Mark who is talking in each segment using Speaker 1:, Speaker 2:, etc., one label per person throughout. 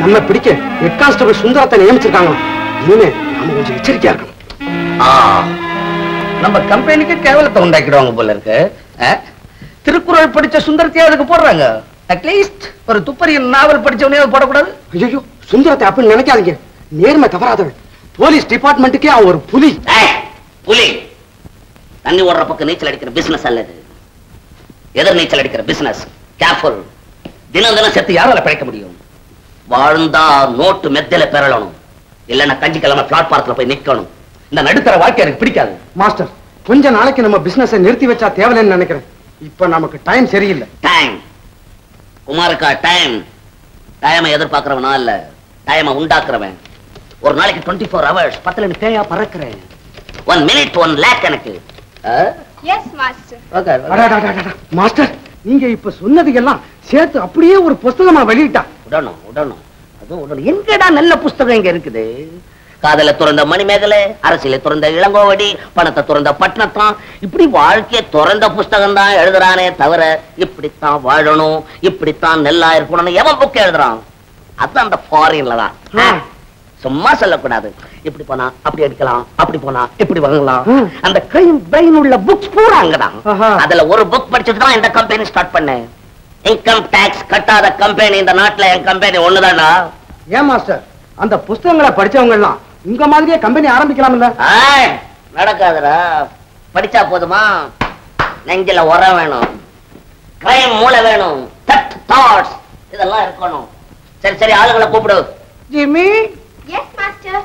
Speaker 1: நம்ம பிடிக்க head constable சுந்தரத்தை நியமிச்சிருக்காங்க இனிமே நாம கொஞ்சம் எச்சரிக்கையா இருக்கணும்
Speaker 2: ஆ, நம்ம கம்பெனிக்கு கேவலத்தை உண்டாக்கிடுவாங்க போல இருக்கு ஆ? திருக்குறள் படிச்ச சுந்தரத்தையே அதுக்கு போடுறாங்க அட்லீஸ்ட் ஒரு துப்பறியின் நாவல் படிச்சவனையாவது போடக்கூடாது
Speaker 1: ஐயோ சுந்தரத்தை அப்படின்னு நினைக்காதீங்க நேர்மை தவறாதவன் போலீஸ் டிபார்ட்மெண்ட்டுக்கே அவன் ஒரு புலி
Speaker 2: ஏய், புலி தண்ணி ஓடுற பக்கம் நீச்சல் அடிக்கிற பிசினஸ் அல்லது எதிர் நீச்சல் அடிக்கிற பிசினஸ் கேர்ஃபுல் தினம் தினம் செத்து யாரால பிழைக்க முடியும் வாழ்ந்தா நோட்டு மெத்தையில பெறலணும் இல்லைன்னா கஞ்சி கிழமை பிளாட்பாரத்துல போய் நிக்கணும் இந்த நடுத்தர வாழ்க்கை எனக்கு பிடிக்காது
Speaker 1: மாஸ்டர் கொஞ்ச நாளைக்கு நம்ம பிசினஸை நிறுத்தி வச்சா தேவையில்லைன்னு நினைக்கிறேன் இப்ப நமக்கு டைம் சரியில்லை
Speaker 2: டைம் குமாருக்கா டைம் டைமை எதிர்பார்க்கறவனா இல்ல டைமை உண்டாக்குறவன் ஒரு நாளைக்கு டுவெண்ட்டி ஃபோர் ஹவர்ஸ் பத்துல எனக்கு தேயா பறக்கிறேன் ஒன் மினிட் ஒன் லேக் எனக்கு
Speaker 3: எஸ் மாஸ்டர்
Speaker 1: அடாடாடாடாடா. மாஸ்டர் நீங்க இப்ப சொன்னது எல்லாம் சேர்த்து அப்படியே ஒரு புஸ்தகமா வெளியிட்டா
Speaker 2: விடணும் விடணும் அதுவும் விடணும் எங்கடா நல்ல புஸ்தகம் இங்க இருக்குது காதல துறந்த மணிமேகலை அரசியல துறந்த இளங்கோவடி பணத்தை துறந்த பட்டணத்தான் இப்படி வாழ்க்கைய துறந்த புஸ்தகம் தான் எழுதுறானே தவிர இப்படித்தான் வாழணும் இப்படித்தான் நெல்லா இருக்கணும்னு எவன் புக் எழுதுறான் அது அந்த ஃபாரின்ல தான்
Speaker 1: ஆ.
Speaker 2: சும்மா சொல்லக்கூடாது இப்படி போனா அப்படி அடிக்கலாம் அப்படி போனா இப்படி வாங்கலாம்
Speaker 1: ம்.
Speaker 2: அந்த கிரைம் பிரெயின் உள்ள புக்ஸ் பூரா அங்கதான்
Speaker 1: ஆஹா.
Speaker 2: அதுல ஒரு புக் படிச்சுட்டு தான் இந்த கம்பெனி ஸ்டார்ட் பண்ணேன் இன்கம் டாக்ஸ் கட்டாத கம்பெனி இந்த நாட்டுல என் கம்பெனி ஒண்ணுதானா
Speaker 1: ஏன் மாஸ்டர் அந்த புஸ்தகங்களை படிச்சவங்க எல்லாம் உங்க மாதிரியே கம்பெனி ஆரம்பிக்கலாம்ல
Speaker 2: ஆய், நடக்காதுடா படிச்சா போதுமா நெஞ்சில உரம் வேணும் கிரைம் மூளை வேணும் தட் தாட்ஸ் இதெல்லாம் இருக்கணும் சரி சரி ஆளுங்களை கூப்பிடு
Speaker 1: ஜிம்மி
Speaker 3: எஸ் மாஸ்டர்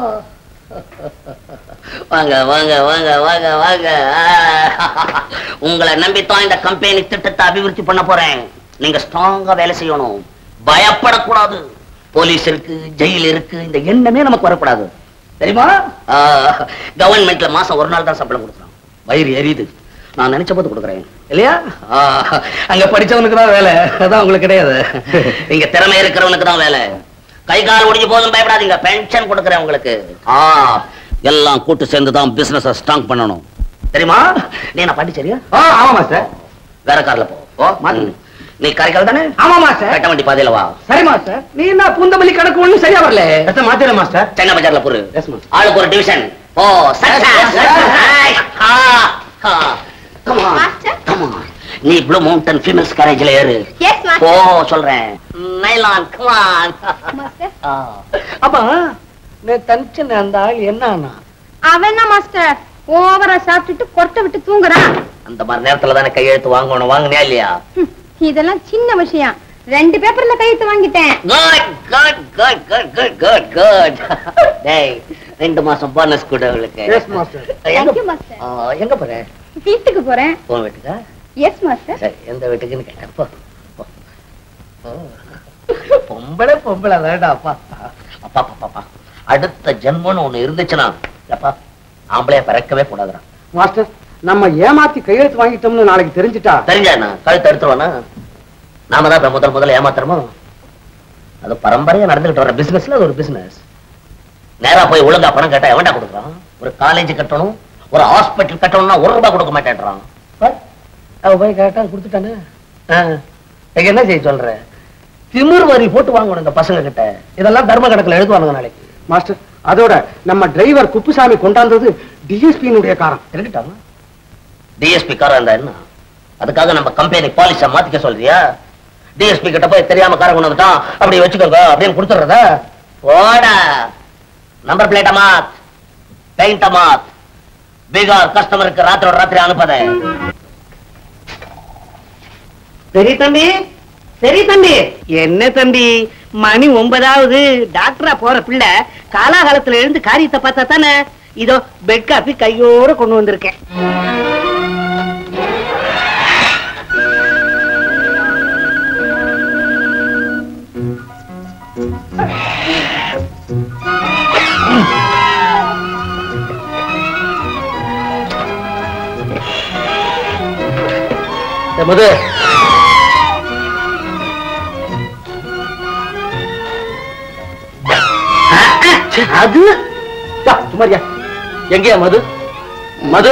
Speaker 2: வாங்க வாங்க வாங்க வாங்க வாங்க ஆ. உங்களை நம்பித்தான் இந்த கம்பெனி திட்டத்தை அபிவிருத்தி பண்ண போறேன் நீங்க ஸ்ட்ராங்கா வேலை செய்யணும் பயப்படக்கூடாது போலீஸ் இருக்கு ஜெயில் இருக்கு இந்த எண்ணமே நமக்கு வரக்கூடாது தெரியுமா கவர்மெண்ட்ல மாசம் ஒரு நாள் தான் சம்பளம் கொடுக்குறோம் வயிறு எரியுது நான் நினைச்ச போது கொடுக்குறேன் இல்லையா ஆ, அங்க படிச்சவனுக்கு தான் வேலை அதான் உங்களுக்கு கிடையாது இங்க திறமை இருக்கிறவனுக்கு தான் வேலை கை கால் ஒடிஞ்சு போதும் பயப்படாதீங்க பென்ஷன் கொடுக்குறேன் உங்களுக்கு ஆ எல்லாம் கூட்டு சேர்ந்து தான் பிசினஸ் ஸ்ட்ராங் பண்ணணும் தெரியுமா நீ நான் பாண்டிச்சேரியா
Speaker 1: ஆ ஆமா மாஸ்டர்
Speaker 2: வேற கார்ல போ ஓ
Speaker 1: மாத்தி.
Speaker 2: நீ காரைக்கால் தானே
Speaker 1: ஆமா மாஸ்டர்
Speaker 2: கட்ட வண்டி பாதையில வா
Speaker 1: சரி மாஸ்டர் நீ என்ன பூந்தமல்லி கணக்கு ஒண்ணு சரியா வரல எத்த மாத்திர மாஸ்டர்
Speaker 2: சென்னை பஜார்ல பொறு
Speaker 1: Yes, master.
Speaker 2: ஆளுக்கு ஒரு டிவிஷன் ஓ சக்சஸ்
Speaker 3: Master?
Speaker 2: நீ ப்ளூ மவுண்டன் ஃபீமேல்ஸ் கேரேஜ்ல ஏறு
Speaker 3: எஸ்
Speaker 2: ஓ
Speaker 3: மாஸ்டர்
Speaker 2: சொல்றேன் நைலான் கமான்
Speaker 3: மாஸ்டர்
Speaker 2: அப்பா நான் தனிச்சு அந்த ஆள் என்ன ஆனா
Speaker 3: அவன் என்ன மாஸ்டர் ஓவரா சாப்பிட்டுட்டு கொட்டை விட்டு தூங்குறான்
Speaker 2: அந்த மாதிரி நேரத்துல தானே கையெழுத்து வாங்கணும் வாங்கினியா இல்லையா
Speaker 3: ஹம், இதெல்லாம் சின்ன விஷயம் ரெண்டு பேப்பர்ல கையெழுத்து வாங்கிட்டேன்
Speaker 2: good good good good good good good டேய் ரெண்டு மாசம் போனஸ் கூட உங்களுக்கு
Speaker 1: yes master
Speaker 3: Thank you, master.
Speaker 2: ஆ, எங்க போற
Speaker 3: வீட்டுக்கு போறேன்
Speaker 2: உன் வீட்டுக்கா
Speaker 3: எஸ் மாஸ்டர்
Speaker 2: சரி எந்த வீட்டுக்குன்னு கேட்டேன் போ போ. போ. பொம்பளை பொம்பளை வேண்டாம் அப்பா அப்பா அப்பா அப்பா அடுத்த ஜென்மம்னு ஒண்ணு இருந்துச்சுன்னா அப்பா ஆம்பளைய பிறக்கவே கூடாதுடா
Speaker 1: மாஸ்டர் நம்ம ஏமாத்தி கையெழுத்து வாங்கிட்டோம்னு நாளைக்கு தெரிஞ்சிட்டா
Speaker 2: தெரிஞ்சா என்ன கழுத்து எடுத்துருவானா நாம தான் இப்ப முதல் முதல்ல ஏமாத்துறோமோ அது பரம்பரையா நடந்துகிட்டு வர பிசினஸ்ல அது ஒரு பிசினஸ் நேரா போய் ஒழுங்கா பணம் கேட்டா எவன்டா கொடுக்குறான் ஒரு காலேஜ் கட்டணும் ஒரு ஹாஸ்பிட்டல் கட்டணும்னா ஒரு ரூபாய் கொடுக்க மாட்டேன்றான் பார், அவ போய் கேட்டா கொடுத்துட்டானே ஆ, இதுக்கு என்ன செய்ய சொல்ற திமிர் வரி போட்டு வாங்கணும் இந்த பசங்க கிட்ட இதெல்லாம் தர்ம கணக்குல எழுதுவானுங்க நாளைக்கு
Speaker 1: மாஸ்டர் அதோட நம்ம டிரைவர் குப்புசாமி கொண்டாந்தது டிஎஸ்பியினுடைய காரம்
Speaker 2: இருக்கட்டும் டிஎஸ்பி காரா இருந்தா என்ன அதுக்காக நம்ம கம்பெனி பாலிச மாத்திக்க சொல்றியா டிஎஸ்பி கிட்ட போய் தெரியாம காரை கொண்டு வந்துட்டான் அப்படி வச்சுக்கோங்க அப்படின்னு கொடுத்துறதா போடா நம்பர் பிளேட்ட மாத் பெயிண்ட மாத் பீகார் கஸ்டமருக்கு ராத்திரோட ராத்திரி அனுப்பத
Speaker 4: சரி தம்பி சரி தம்பி என்ன தம்பி மணி ஒன்பதாவது டாக்டரா போற பிள்ளை காலாகாலத்துல எழுந்து காரியத்தை பார்த்தா தானே இதோ பெட் காப்பி கையோட கொண்டு வந்திருக்கேன்
Speaker 2: மது அது
Speaker 1: யா, சுமாரியா எங்கேயா மது மது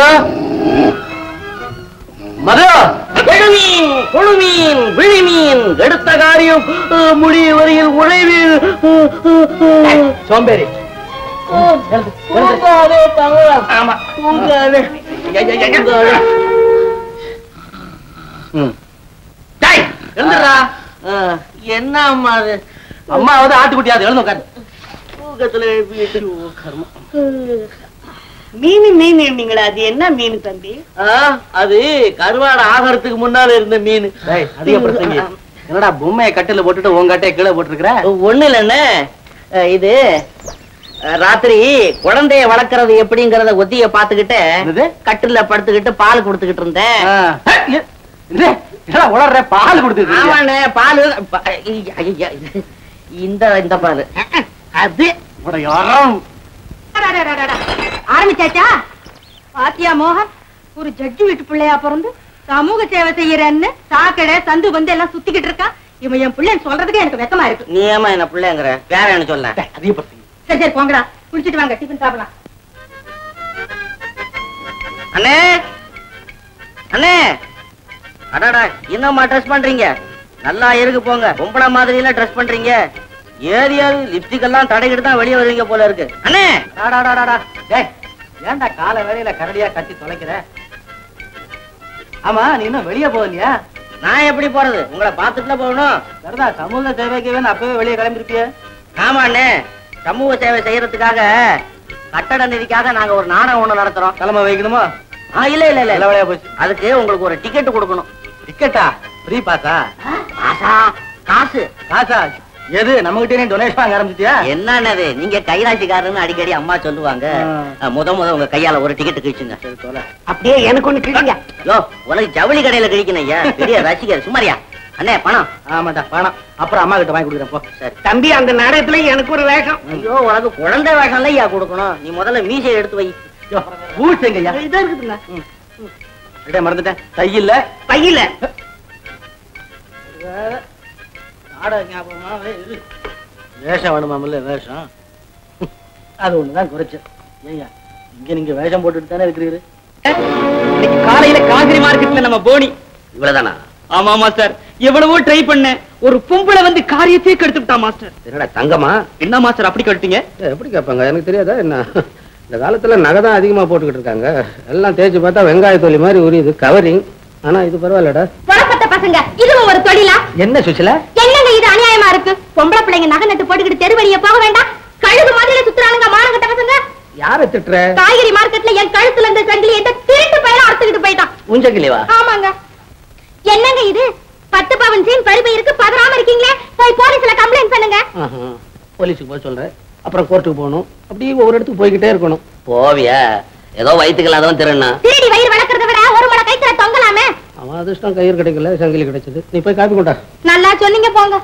Speaker 1: மது
Speaker 2: எழுமீன் கொழுமீன் விழிமீன் எடுத்த காரியம் அஹ், முடிய வரையில் உழைவில்
Speaker 1: சோம்பேறி
Speaker 4: தூங்காதே தங்கா
Speaker 1: ஆமா
Speaker 4: தூங்காதே
Speaker 1: டேய், எழுந்துடுறா
Speaker 4: என்ன அம்மா அது
Speaker 1: அம்மாவது ஆட்டுக்குட்டியாவது எழுந்து உட்காரு
Speaker 4: தூக்கத்துல எழுப்பிட்டு ஓ, கர்மம். மீன் மீன் நீங்களா அது என்ன மீன் தம்பி அது கருவாடு ஆகிறதுக்கு முன்னால இருந்த மீன்
Speaker 1: டேய், அதிகப்படுத்துங்க என்னடா பொம்மையை கட்டில போட்டுட்டு உன் கட்டையை கீழே போட்டுருக்கிற
Speaker 4: ஒண்ணு இல்லைன்னு இது அஹ், ராத்திரி குழந்தைய வளர்க்கறது எப்படிங்கறத ஒத்திய பாத்துக்கிட்டு
Speaker 1: என்னது?
Speaker 4: கட்டில படுத்துக்கிட்டு பால் கொடுத்துக்கிட்டு இருந்தேன்
Speaker 1: ஆ. ஏ, இது, என்னடா உளர்ற பால் கொடுத்துட்டு
Speaker 4: ஆமாண்ணே பால் ப- ஐய, ஐய, இந்த இந்த பால் அது
Speaker 1: யாரும்
Speaker 3: ஆரம்பிச்சாச்சா பாத்தியா மோகன் ஒரு ஜட்ஜி வீட்டு பிள்ளையா பிறந்து சமூக சேவை செய்யறேன்னு சாக்கடை சந்து வந்து எல்லாம் சுத்திக்கிட்டு இருக்கான் இவன் என் பிள்ளைன்னு சொல்றதுக்கு எனக்கு வெக்கமா இருக்கு
Speaker 4: நீ ஏமா என்ன பிள்ளைங்கிற வேற என்ன சொல்ல
Speaker 1: அதிகப்படுத்துங்க
Speaker 3: சரி சரி போங்கடா குளிச்சிட்டு வாங்க டிஃபன் சாப்பிடலாம்
Speaker 4: அண்ணே அண்ணே அடாடா என்னம்மா ட்ரெஸ் பண்றீங்க நல்லா இருக்கு போங்க பொம்பளை மாதிரி எல்லாம் ட்ரெஸ் பண்றீங்க ஏரியாவது லிப்ஸ்டிக் எல்லாம் தடைக்கிட்டு தான் வெளியே வருவீங்க போல இருக்கு அண்ணே
Speaker 1: டாடாடாடாடா. டேய், ஏன்டா கால வேலையில கரடியா கட்டி தொலைக்கிற ஆமா நீ இன்னும் வெளியே போகலையா
Speaker 4: நான் எப்படி போறது உங்களை பார்த்துட்டுல போகணும்
Speaker 1: சரிதா சமூக சேவைக்கு வேணும் அப்பவே வெளியே கிளம்பிருப்பிய
Speaker 4: ஆமா அண்ணே சமூக சேவை செய்யறதுக்காக கட்டட நிதிக்காக நாங்க ஒரு நாடகம் ஒண்ணு நடத்துறோம்
Speaker 1: கிளம்ப வைக்கணுமா
Speaker 4: ஆ இல்ல இல்ல இல்ல
Speaker 1: நல்ல வேலையா போச்சு
Speaker 4: அதுக்கு உங்களுக்கு ஒரு டிக்கெட் கொடுக்கணும்
Speaker 1: டிக்கெட்டா ஃப்ரீ பாஸா
Speaker 4: ஆசா காசு
Speaker 1: காசா எது நம்ம கிட்டே டொனேஷன் வாங்க ஆரம்பிச்சிட்டியா
Speaker 4: என்னன்னது நீங்க கைராசிக்காரன்னு அடிக்கடி அம்மா சொல்லுவாங்க
Speaker 1: ஆ.
Speaker 4: அஹ், முத முத உங்க கையால ஒரு டிக்கெட் கிழிச்சுங்க
Speaker 1: சரி தொலை
Speaker 4: அப்படியே எனக்கு ஒண்ணு கிழிங்க யோ உனக்கு ஜவுளி கடையில கிழிக்கணும் ஐயா பெரிய ரசிகர் சுமாரியா அண்ணே பணம்
Speaker 1: ஆமாடா பணம் அப்புறம் அம்மா கிட்ட வாங்கி கொடுக்குறேன் போ
Speaker 4: சரி
Speaker 5: தம்பி அந்த நாடகத்துல எனக்கு ஒரு வேஷம்
Speaker 4: ஐயோ உனக்கு குழந்தை வேஷம்ல ஐயா கொடுக்கணும் நீ முதல்ல மீசையை எடுத்து வை
Speaker 1: ஊழ்ச்சைங்க ஐயா
Speaker 5: இதா இருக்குதுங்க
Speaker 1: ரெடியா மறந்துட்டேன் தையில்ல
Speaker 5: பையில
Speaker 1: நாடக ஞாபகமாவே இரு வேஷம் வேணுமாமல்ல வேஷம் அது ஒண்ணுதான் குறைச்சு ஏய்யா இங்க நீங்க வேஷம் போட்டுட்டு தானே இருக்கிறீரு
Speaker 5: இன்னைக்கு காலையில காந்திரி மார்க்கெட்ல நம்ம போனி
Speaker 2: இவ்வளவுதானா
Speaker 5: ஆமா மாஸ்டர் எவ்வளவோ ட்ரை பண்ணேன் ஒரு பொம்பளை வந்து காரியத்தையே கெடுத்துட்டா மாஸ்டர்
Speaker 2: என்னடா தங்கமா
Speaker 5: என்ன மாஸ்டர் அப்படி கெடுத்தீங்க
Speaker 6: எப்படி கேட்பாங்க எனக்கு தெரியாதா என்ன இந்த காலத்துல நகை தான் அதிகமா போட்டுக்கிட்டு இருக்காங்க எல்லாம் தேய்ச்சி பார்த்தா வெங்காய தொலி மாதிரி உரியுது கவரிங் ஆனா இது பரவாயில்லடா
Speaker 3: புறப்பட்ட பசங்க இதுவும் ஒரு தொழிலா
Speaker 1: என்ன சுசிலா
Speaker 3: என்னங்க இது அநியாயமா இருக்கு பொம்பளை பிள்ளைங்க நகை நட்டு போட்டுக்கிட்டு தெரு வழியா போக வேண்டாம் கழுகு மாதிரில சுத்துறானுங்க மானங்கட்ட பசங்க
Speaker 6: யாரை திட்டுற
Speaker 3: காய்கறி மார்க்கெட்ல என் கழுத்துல இருந்த சங்கிலி எந்த திருட்டு பையனா அறுத்துக்கிட்டு போயிட்டான்
Speaker 1: ஊஞ்சக்கிலேவா
Speaker 3: ஆமாங்க என்னங்க இது பத்து பவன் சீன் பருப்பு இருக்கு பதறாம இருக்கீங்களே போய் போலீஸ்ல கம்ப்ளைண்ட் பண்ணுங்க
Speaker 6: ஆஹா. போலீஸுக்கு போக சொல்றேன் அப்புறம் கோர்ட்டுக்கு போகணும் அப்படியே ஒவ்வொரு இடத்துக்கு போய்கிட்டே இருக்கணும்
Speaker 2: போவியா ஏதோ வயிற்றுக்கு இல்லாதவன் திருண்ணா
Speaker 3: திருடி வயிறு வளர்க்கறத விட ஒரு மட கைத்துல தொங்கலாமே
Speaker 6: அவன் அதிர்ஷ்டம் கயிறு கிடைக்கல சங்கிலி கிடைச்சது நீ போய் காப்பி கொண்டா
Speaker 3: நல்லா சொன்னீங்க போங்க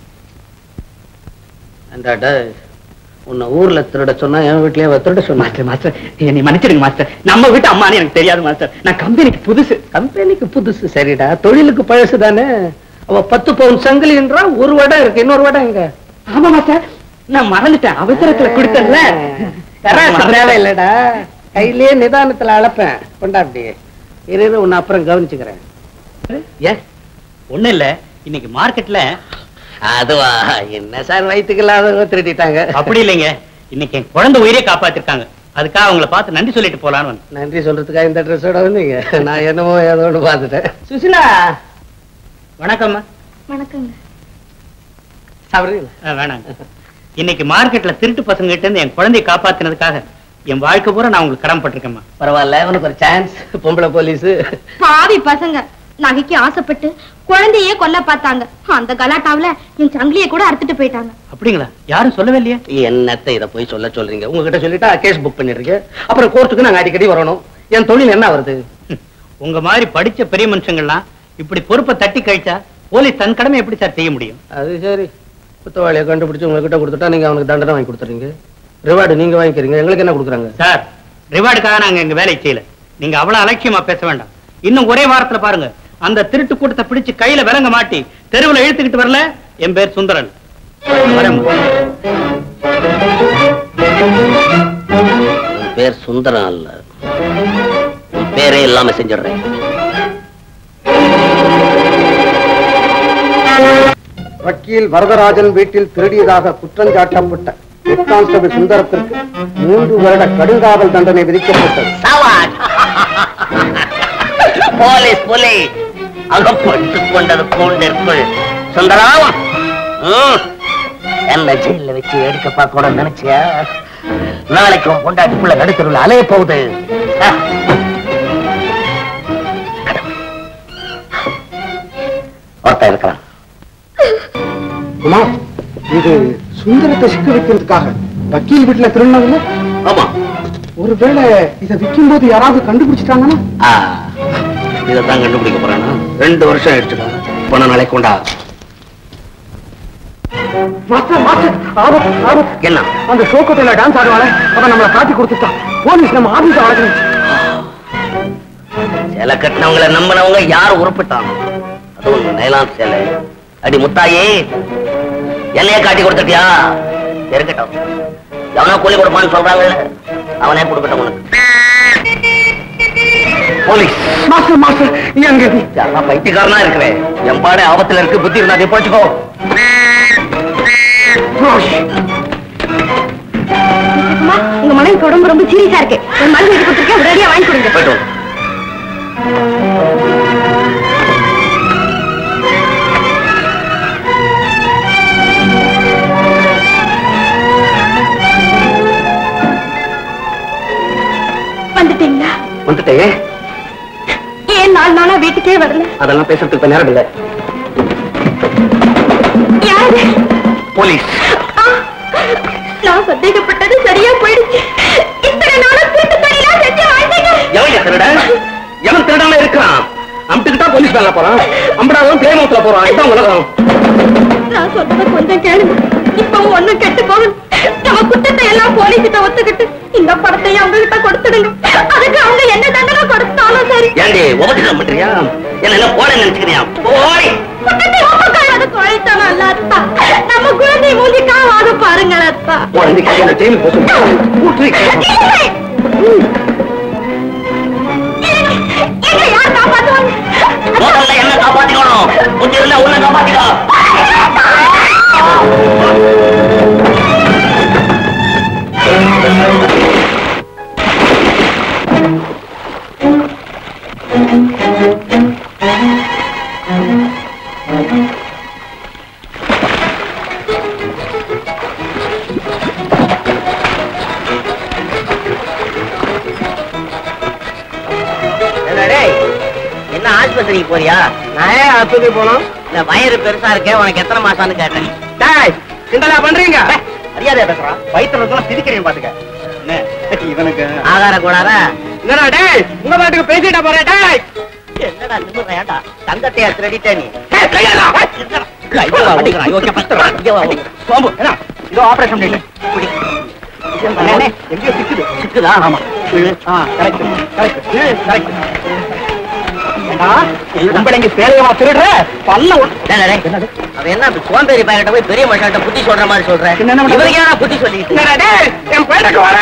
Speaker 6: ஏண்டாடா உன்னை ஊர்ல திருட சொன்னா என் வீட்லயே அவ திருட சொன்னா
Speaker 5: மாஸ்டர் மாஸ்டர் என்னை மன்னிச்சிடுங்க மாஸ்டர் நம்ம வீட்டு அம்மானு எனக்கு தெரியாது மாஸ்டர் நான் கம்பெனிக்கு புதுசு
Speaker 6: கம்பெனிக்கு புதுசு சரிடா தொழிலுக்கு பழசு தானே அவ பத்து பவுன் சங்கிலின்றா ஒரு வடம் இருக்கு இன்னொரு வடம் எங்க
Speaker 5: ஆமா மாஸ்டர் நான் மறந்துட்டேன் அவசரத்துல கொடுத்தல
Speaker 6: தராசு தேவையில்லடா கையிலேயே நிதானத்துல அளப்பேன் கொண்டா அப்படி இரு இரு, உன்னை அப்புறம் கவனிச்சுக்கிறேன்
Speaker 5: ஏன் ஒண்ணு இல்ல இன்னைக்கு மார்க்கெட்ல
Speaker 2: அதுவா
Speaker 6: என்ன சார் வயிற்றுக்கு இல்லாதவங்க திருடிட்டாங்க
Speaker 5: அப்படி இல்லைங்க இன்னைக்கு என் குழந்தை உயிரே காப்பாத்திருக்காங்க அதுக்காக அவங்கள பார்த்து நன்றி சொல்லிட்டு போலான்னு வந்தேன்.
Speaker 6: நன்றி சொல்றதுக்காக இந்த ட்ரெஸ்ஸோட வந்தீங்க நான் என்னமோ ஏதோன்னு பார்த்துட்டேன்
Speaker 5: சுசிலா வணக்கம்மா
Speaker 3: வணக்கங்க
Speaker 6: சாப்பிடுறீங்களா
Speaker 5: ஆ, வேணாங்க இன்னைக்கு மார்க்கெட்ல திருட்டு பசங்க கிட்ட இருந்து என் குழந்தையை காப்பாத்தினதுக்காக என் வாழ்க்கை பூரா நான் உங்களுக்கு கடமைப்பட்டிருக்கேம்மா
Speaker 6: பரவாயில்ல உனக்கு ஒரு சான்ஸ் பொம்பளை போலீஸ்
Speaker 3: பாவி பசங்க நகைக்கு ஆசைப்பட்டு குழந்தையே கொல்ல பார்த்தாங்க அந்த கலாட்டாவுல என் சங்கிலிய கூட அறுத்துட்டு போயிட்டாங்க
Speaker 5: அப்படிங்களா யாரும் சொல்லவே இல்லையே
Speaker 2: என்னத்தை இத போய் சொல்ல சொல்றீங்க
Speaker 6: உங்ககிட்ட சொல்லிட்டா கேஸ் புக் பண்ணிருக்கேன் அப்புறம் கோர்ட்டுக்கு நாங்க அடிக்கடி வரணும் என் தொழில் என்ன வருது
Speaker 5: ஹம், உங்க மாதிரி படிச்ச பெரிய மனுஷங்கள்லாம் இப்படி பொறுப்பை தட்டி கழிச்சா போலீஸ் தன் கடமை எப்படி சார் செய்ய முடியும்
Speaker 6: அது சரி குத்தவாளியை கண்டுபிடிச்சு உங்ககிட்ட கொடுத்துட்டா நீங்க அவனுக்கு தண்டனை வாங்கி கொடுத்துறீங்க ரிவார்டு நீங்க வாங்கிக்கிறீங்க எங்களுக்கு என்ன கொடுக்குறாங்க
Speaker 5: சார் ரிவார்டுக்காக நாங்க எங்க வேலையை செய்யல நீங்க அவ்வளவு அலட்சியமா பேச வேண்டாம் இன்னும் ஒரே வாரத்துல பாருங்க அந்த திருட்டு கூட்டத்தை பிடிச்சு கையில விலங்க மாட்டி தெருவுல இழுத்துக்கிட்டு வரல என் பேர் சுந்தரன் வரேம்மா.
Speaker 2: உன் பேர் சுந்தரம் அல்ல உன் பேரே இல்லாம செஞ்சிடுறேன்
Speaker 6: வக்கீல் வரதராஜன் வீட்டில் திருடியதாக குற்றஞ்சாட்டப்பட்ட ஹெட் கான்ஸ்டபிள் சுந்தரத்திற்கு மூன்று வருட கடுங்காவல் தண்டனை விதிக்கப்பட்டது
Speaker 2: சாவாட் போலீஸ் போலீஸ் அகப்பட்டு கொண்டது கூண்டிற்குள் சுந்தரம் ம், என்ன ஜெயில வச்சு வேடிக்கை பார்க்க கூட நினைச்சியா நாளைக்கு உன் பொண்டாட்டிக்குள்ள நடுத்தருவில் அலைய போகுது ஆ. ஒருத்தன் இருக்கிறான்
Speaker 6: குமார் இது சுந்தரத்தை சிக்க வைக்கிறதுக்காக வக்கீல் வீட்டுல திருடினதுல
Speaker 2: ஆமா
Speaker 6: ஒருவேளை இதை விற்கும் போது யாராவது கண்டுபிடிச்சிட்டாங்கன்னா
Speaker 2: ஆ, இதைத்தான் கண்டுபிடிக்க போறானா ரெண்டு வருஷம் ஆயிடுச்சுடா போன நாளைக்கு கொண்டா
Speaker 6: மாஸ்டர் மாஸ்டர் ஆபத் ஆபத்
Speaker 2: என்ன
Speaker 6: அந்த ஷோக்கோட்டையில டான்ஸ் ஆடுவாளே அவன் நம்மளை காட்டி கொடுத்துட்டான் போலீஸ் நம்ம ஆபீஸ் வளர்க்கணும்
Speaker 2: சில கட்டினவங்களை நம்பினவங்க யார் உருப்பிட்டாங்க அது ஒண்ணு நைலான் சேலை அடி முத்தாயே என்னைய காட்டி கொடுத்துட்டியா இருக்கட்டும் எவனோ கூலி கொடுப்பான்னு சொல்றாங்கல்ல அவனே கொடுக்கட்டும் உனக்கு போலீஸ்
Speaker 6: மாஸ்டர் மாஸ்டர் எங்க
Speaker 2: யாரா பைத்தியக்காரனா இருக்கிறேன் என் பாடு ஆபத்துல இருக்கு புத்தி இருந்தா அதை போச்சுக்கோ
Speaker 3: அம்மா, உங்க மனைவிக்கு உடம்பு ரொம்ப சீரியஸா இருக்கு ஒரு மருந்து எழுதி கொடுத்துருக்கேன் உடனடியா வாங்கி கொடுங்க
Speaker 2: போயிட்டு வா.
Speaker 3: வந்துட்டீங்களா
Speaker 2: வந்துட்டே
Speaker 3: ஏன் நாலு நாளா வீட்டுக்கே வரல
Speaker 2: அதெல்லாம் பேசுறதுக்கு இப்ப நேரம் இல்ல
Speaker 3: யாரு
Speaker 2: போலீஸ்
Speaker 3: ஆ, நான் சந்தேகப்பட்டது சரியா போயிடுச்சு இத்தனை நாளா திருட்டு தனியா செஞ்சு வாழ்ந்தீங்க
Speaker 2: எவன் திருட எவன் திருடாம இருக்கிறான் அம்பிட்டுக்கிட்டா போலீஸ் வேலை போறான் அம்படாதான் பிளேம் ஹவுஸ்ல போறான் இதான் உலகம்
Speaker 3: நான் சொல்றத கொஞ்சம் கேளுங்க இப்பவும் ஒண்ணும் கெட்டு போகணும் நம்ம குற்றத்தை எல்லாம் போலீஸ் கிட்ட ஒத்துக்கிட்டு இந்த படத்தையும் அவங்க கிட்ட கொடுத்துடுங்க அதுக்கு அவங்க என்ன தண்டனை கொடுத்தாலும் சரி
Speaker 2: ஏண்டி உபதிரம் பண்றியா என்ன என்ன போட நினைச்சுக்கிறியா போய்
Speaker 3: குற்றத்தை ஒப்புக்காத குழைத்தனம் அல்ல அத்தா நம்ம குழந்தை மூலிக்காவாக பாருங்கள் அத்தா
Speaker 2: உடனே கையில ஜெயிலுக்கு போட்டு
Speaker 3: இல்லை. எங்களை யார் காப்பாத்துவாங்க
Speaker 2: முதல்ல என்ன காப்பாத்திக்கணும் புத்தி இருந்தா உன்னை காப்பாத்திக்கோ என்ன ஆஸ்பத்திரிக்கு போறியா
Speaker 6: நான் ஏன் ஆஸ்பத்திரி போனோம்
Speaker 2: இல்ல வயிறு பெருசா இருக்கே உனக்கு எத்தனை மாசம்னு கேட்டேன்
Speaker 6: டாய் கிண்டலா பண்றீங்க
Speaker 2: மரியாதையா பேசுறான்
Speaker 6: வயிற்றுல பிரிக்கிறீங்க பாத்துக்க என்ன இவனுக்கு
Speaker 2: ஆகார கூடாதா
Speaker 6: என்னடா டேய் உங்க பாட்டுக்கு பேசிட்டா போறேன் டேய்
Speaker 2: என்னடா நிமிர்றேன்டா தங்கத்தையா திருடிட்டே நீ
Speaker 6: ஏய், கையெல்லாம்.
Speaker 2: இங்க வா, அடிக்கிறான். இங்க வா, இங்க வா, இங்க வா.
Speaker 6: சோம்பு என்ன இதோ ஆபரேஷன் பண்ணிட்டேன்
Speaker 2: புடி.
Speaker 6: அண்ணே, எங்கேயோ சிக்குது
Speaker 2: சிக்குதா ஆமா
Speaker 6: ஆ கரெக்ட் கரெக்ட் கரெக்ட் ஏண்டா உம்பளைங்க பேரையமா திருடுற பல்ல ஒண்ணு
Speaker 2: டேய், டேய், டேய். அவன் என்ன அப்படி சோம்பேறி பையன்கிட்ட போய் பெரிய மனுஷன்ட்ட புத்தி சொல்ற மாதிரி சொல்றேன்
Speaker 6: என்ன பண்றது?
Speaker 2: இவருக்கு ஏன் புத்தி சொல்லிட்டு
Speaker 6: என்னடா டேய், என் பேருக்கு வர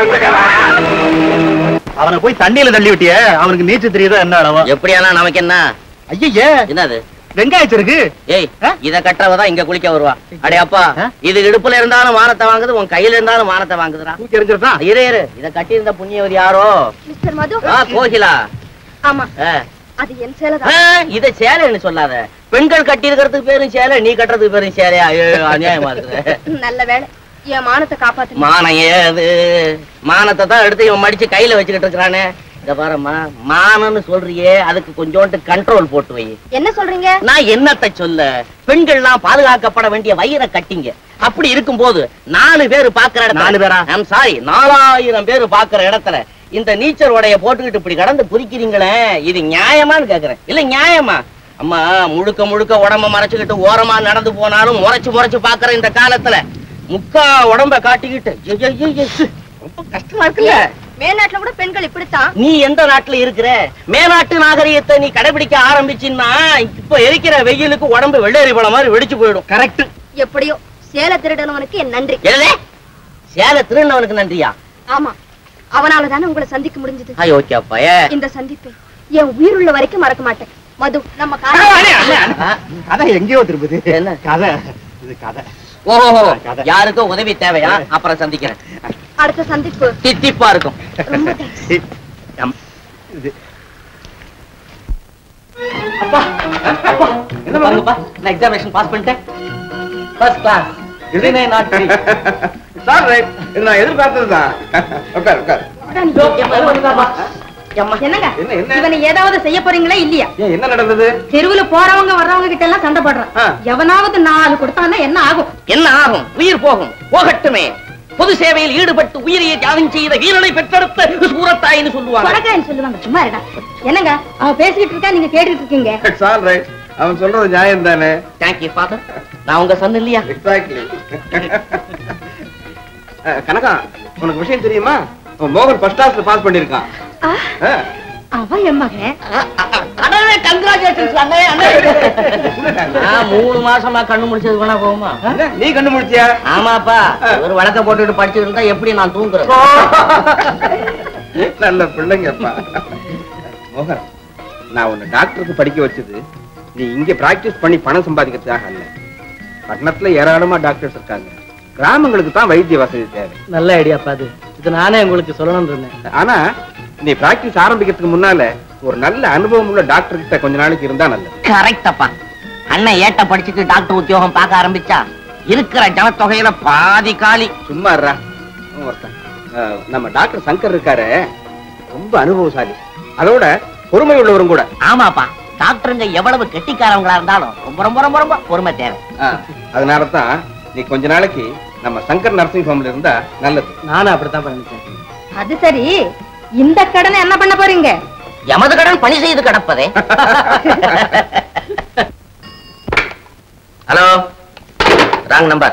Speaker 5: அவனை போய் தண்ணியில தள்ளி விட்டிய அவனுக்கு நீச்சல் தெரியுதா என்ன அளவா
Speaker 2: எப்படியானா நமக்கு என்ன
Speaker 5: ஐயே
Speaker 2: என்னது
Speaker 5: வெங்காயச்சிருக்கு
Speaker 2: ஏய்
Speaker 5: ஆ?
Speaker 2: இத கட்டுறவதான் இங்க குளிக்க வருவா அடே அப்பா
Speaker 5: ஆ?
Speaker 2: இது இடுப்புல இருந்தாலும் மானத்தை வாங்குது உன் கையில இருந்தாலும் மானத்தை வாங்குதுடா
Speaker 5: தூக்கி எறிஞ்சிருந்தான்
Speaker 2: இரு இரு இத கட்டி இருந்த புண்ணியவதி யாரோ
Speaker 3: மிஸ்டர் மது
Speaker 2: ஆ, கோகிலா
Speaker 3: ஆமா
Speaker 2: ஆ.
Speaker 3: அது என் சேலை
Speaker 2: ஆ, இத சேலைன்னு சொல்லாத பெண்கள் கட்டி இருக்கிறதுக்கு பேரும் சேலை நீ கட்டுறதுக்கு பேரும் சேலையா ஐயோ, அநியாயமா இருக்குது
Speaker 3: நல்ல வேலை என் மானத்தை காப்பாத்து
Speaker 2: மானம் ஏது மானத்தை தான் எடுத்து இவன் மடிச்சு கையில வச்சுக்கிட்டு இருக்கிறானே இத பாரும்மா மானம்னு சொல்றியே அதுக்கு கொஞ்சோண்டு கண்ட்ரோல் போட்டு வை
Speaker 3: என்ன சொல்றீங்க
Speaker 2: நான் என்னத்தை சொல்ல பெண்கள்லாம் பாதுகாக்கப்பட வேண்டிய வயிறை கட்டிங்க அப்படி இருக்கும்போது நாலு பேர் பாக்குற இடத்துல
Speaker 5: நாலு பேரா?
Speaker 2: ஐம் சாரி நாலாயிரம் பேர் பாக்குற இடத்துல இந்த நீச்சல் உடைய போட்டுக்கிட்டு இப்படி கடந்து குறிக்கிறீங்களே இது நியாயமான்னு கேக்குறேன் இல்ல நியாயமா அம்மா முழுக்க முழுக்க உடம்ப மறைச்சுக்கிட்டு ஓரமா நடந்து போனாலும் முறைச்சு முறைச்சு பாக்குற இந்த காலத்துல முக்கா உடம்ப காட்டிக்கிட்டு ஐய, ஐய, ஐய, சி, ரொம்ப கஷ்டமா இருக்குல்ல
Speaker 3: மேல்நாட்டுல கூட பெண்கள் இப்படித்தான்
Speaker 2: நீ எந்த நாட்டுல இருக்கிற மேநாட்டு நாகரிகத்தை நீ கடைபிடிக்க ஆரம்பிச்சின்னா இப்ப இருக்கிற வெயிலுக்கு உடம்பு வெள்ளரி பழம் மாதிரி வெடிச்சு போயிடும்
Speaker 5: கரெக்ட்
Speaker 3: எப்படியோ சேலை திருடனவனுக்கு என் நன்றி
Speaker 2: என்னது சேலை திருநவனுக்கு நன்றியா
Speaker 3: ஆமா அவனால தானே உங்களை சந்திக்க முடிஞ்சது
Speaker 2: ஐயோ ஓகே அப்பா ஏ
Speaker 3: இந்த சந்திப்பை என் உயிர் உள்ள வரைக்கும் மறக்க மாட்டேன் மது நம்ம
Speaker 5: அண்ணே, அண்ணே,
Speaker 3: கார்
Speaker 5: அண்ணே. கதை எங்கேயோ திரும்புது
Speaker 2: என்ன?
Speaker 5: கதை இது கதை
Speaker 2: ஓஹோ
Speaker 5: கதை.
Speaker 2: யாருக்கும் உதவி தேவையா அப்புறம் சந்திக்கிறேன்
Speaker 3: அடுத்த சந்திப்பு
Speaker 2: தித்திப்பா இருக்கும்
Speaker 3: ரொம்ப thanks.
Speaker 5: அம், இது
Speaker 2: என்ன பாருங்கப்பா நான் எக்ஸாமினேஷன் பாஸ் பண்ணிட்டேன் ஃபர்ஸ்ட் கிளாஸ் இதுனே நாட்
Speaker 6: சார் ரைட் இது நான் எதிர்பார்த்ததுதான் உட்கார் உட்கார்
Speaker 3: என்னங்க
Speaker 6: என்ன, என்ன?
Speaker 3: இவனை ஏதாவது செய்ய போறீங்களா இல்லையா
Speaker 6: ஏன் என்ன நடந்தது
Speaker 3: தெருவுல போறவங்க வர்றவங்க கிட்ட எல்லாம் சண்டை போடுறான்
Speaker 6: ஆ.
Speaker 3: எவனாவது நாலு கொடுத்தான்னா என்ன ஆகும்
Speaker 2: என்ன ஆகும் உயிர் போகும் போகட்டுமே பொது சேவையில் ஈடுபட்டு உயிரையை தியாகம் செய்த வீரனை பெற்றெடுத்த சூரத்தாயின்னு சொல்லுவாங்க
Speaker 3: கொடக்காயின்னு சொல்லுவாங்க சும்மா இருடா என்னங்க அவன் பேசிக்கிட்டு இருக்கா நீங்க கேட்டுட்டு இருக்கீங்க
Speaker 6: இட்ஸ் ஆல் ரைட் அவன் சொல்றது நியாயம் தானே
Speaker 2: தேங்க்யூ ஃபாதர் நான் உங்க சன் இல்லையா
Speaker 6: எக்ஸாக்ட்லி கனகா உனக்கு விஷயம் தெரியுமா உன் மோகன் ஃபர்ஸ்ட் கிளாஸ்ல பாஸ் பண்ணிருக்கான்
Speaker 3: ஆ,
Speaker 6: ஆ.
Speaker 3: அவன் என் மகன்
Speaker 2: அடவே கங்க்ராச்சுலேஷன்ஸ் அண்ணே அண்ணே நான் மூணு மாசமா கண்ணு முடிச்சது வேணா போகுமா
Speaker 6: என்ன, நீ கண்டுபிடிச்சியா
Speaker 2: ஆமாப்பா ஒரு வழக்க போட்டுட்டு படிச்சுட்டு இருந்தா எப்படி நான் தூங்குறேன்
Speaker 6: நல்ல பிள்ளைங்கப்பா மோகன் நான் உன்னை டாக்டருக்கு படிக்க வச்சது நீ இங்க பிராக்டிஸ் பண்ணி பணம் சம்பாதிக்கிறதுக்காக அல்ல பட்டணத்துல ஏராளமா டாக்டர்ஸ் இருக்காங்க கிராமங்களுக்கு தான் வைத்திய வசதி தேவை
Speaker 1: நல்ல ஐடியாப்பா அது இது நானே உங்களுக்கு சொல்லணும்னு இருந்தேன்
Speaker 6: ஆனா நீ பிராக்டிஸ் ஆரம்பிக்கிறதுக்கு முன்னால ஒரு நல்ல அனுபவம் உள்ள டாக்டர் கிட்ட கொஞ்ச நாளைக்கு இருந்தா நல்லது
Speaker 2: கரெக்ட் அப்பா அண்ணன் ஏட்ட படிச்சுட்டு டாக்டர் உத்தியோகம் பார்க்க ஆரம்பிச்சா இருக்கிற ஜனத்தொகையில பாதி காலி
Speaker 6: சும்மா இருடா. அவன் ஒருத்தன். அஹ், நம்ம டாக்டர் சங்கர் இருக்காரு ரொம்ப அனுபவசாலி அதோட பொறுமை உள்ளவரும் கூட
Speaker 2: ஆமாப்பா டாக்டருங்க எவ்வளவு கெட்டிக்காரவங்களா இருந்தாலும் ரொம்ப ரொம்ப ரொம்ப ரொம்ப பொறுமை தேவை
Speaker 6: அதனால தான் நீ கொஞ்ச நாளைக்கு நம்ம சங்கர் நர்சிங் ஹோம்ல இருந்தா நல்லது
Speaker 1: நானும் அப்படித்தான் நினைச்சேன்
Speaker 3: அது சரி இந்த கடனை என்ன பண்ண போறீங்க
Speaker 2: எமது கடன் பணி செய்து கிடப்பதே ஹலோ ராங் நம்பர்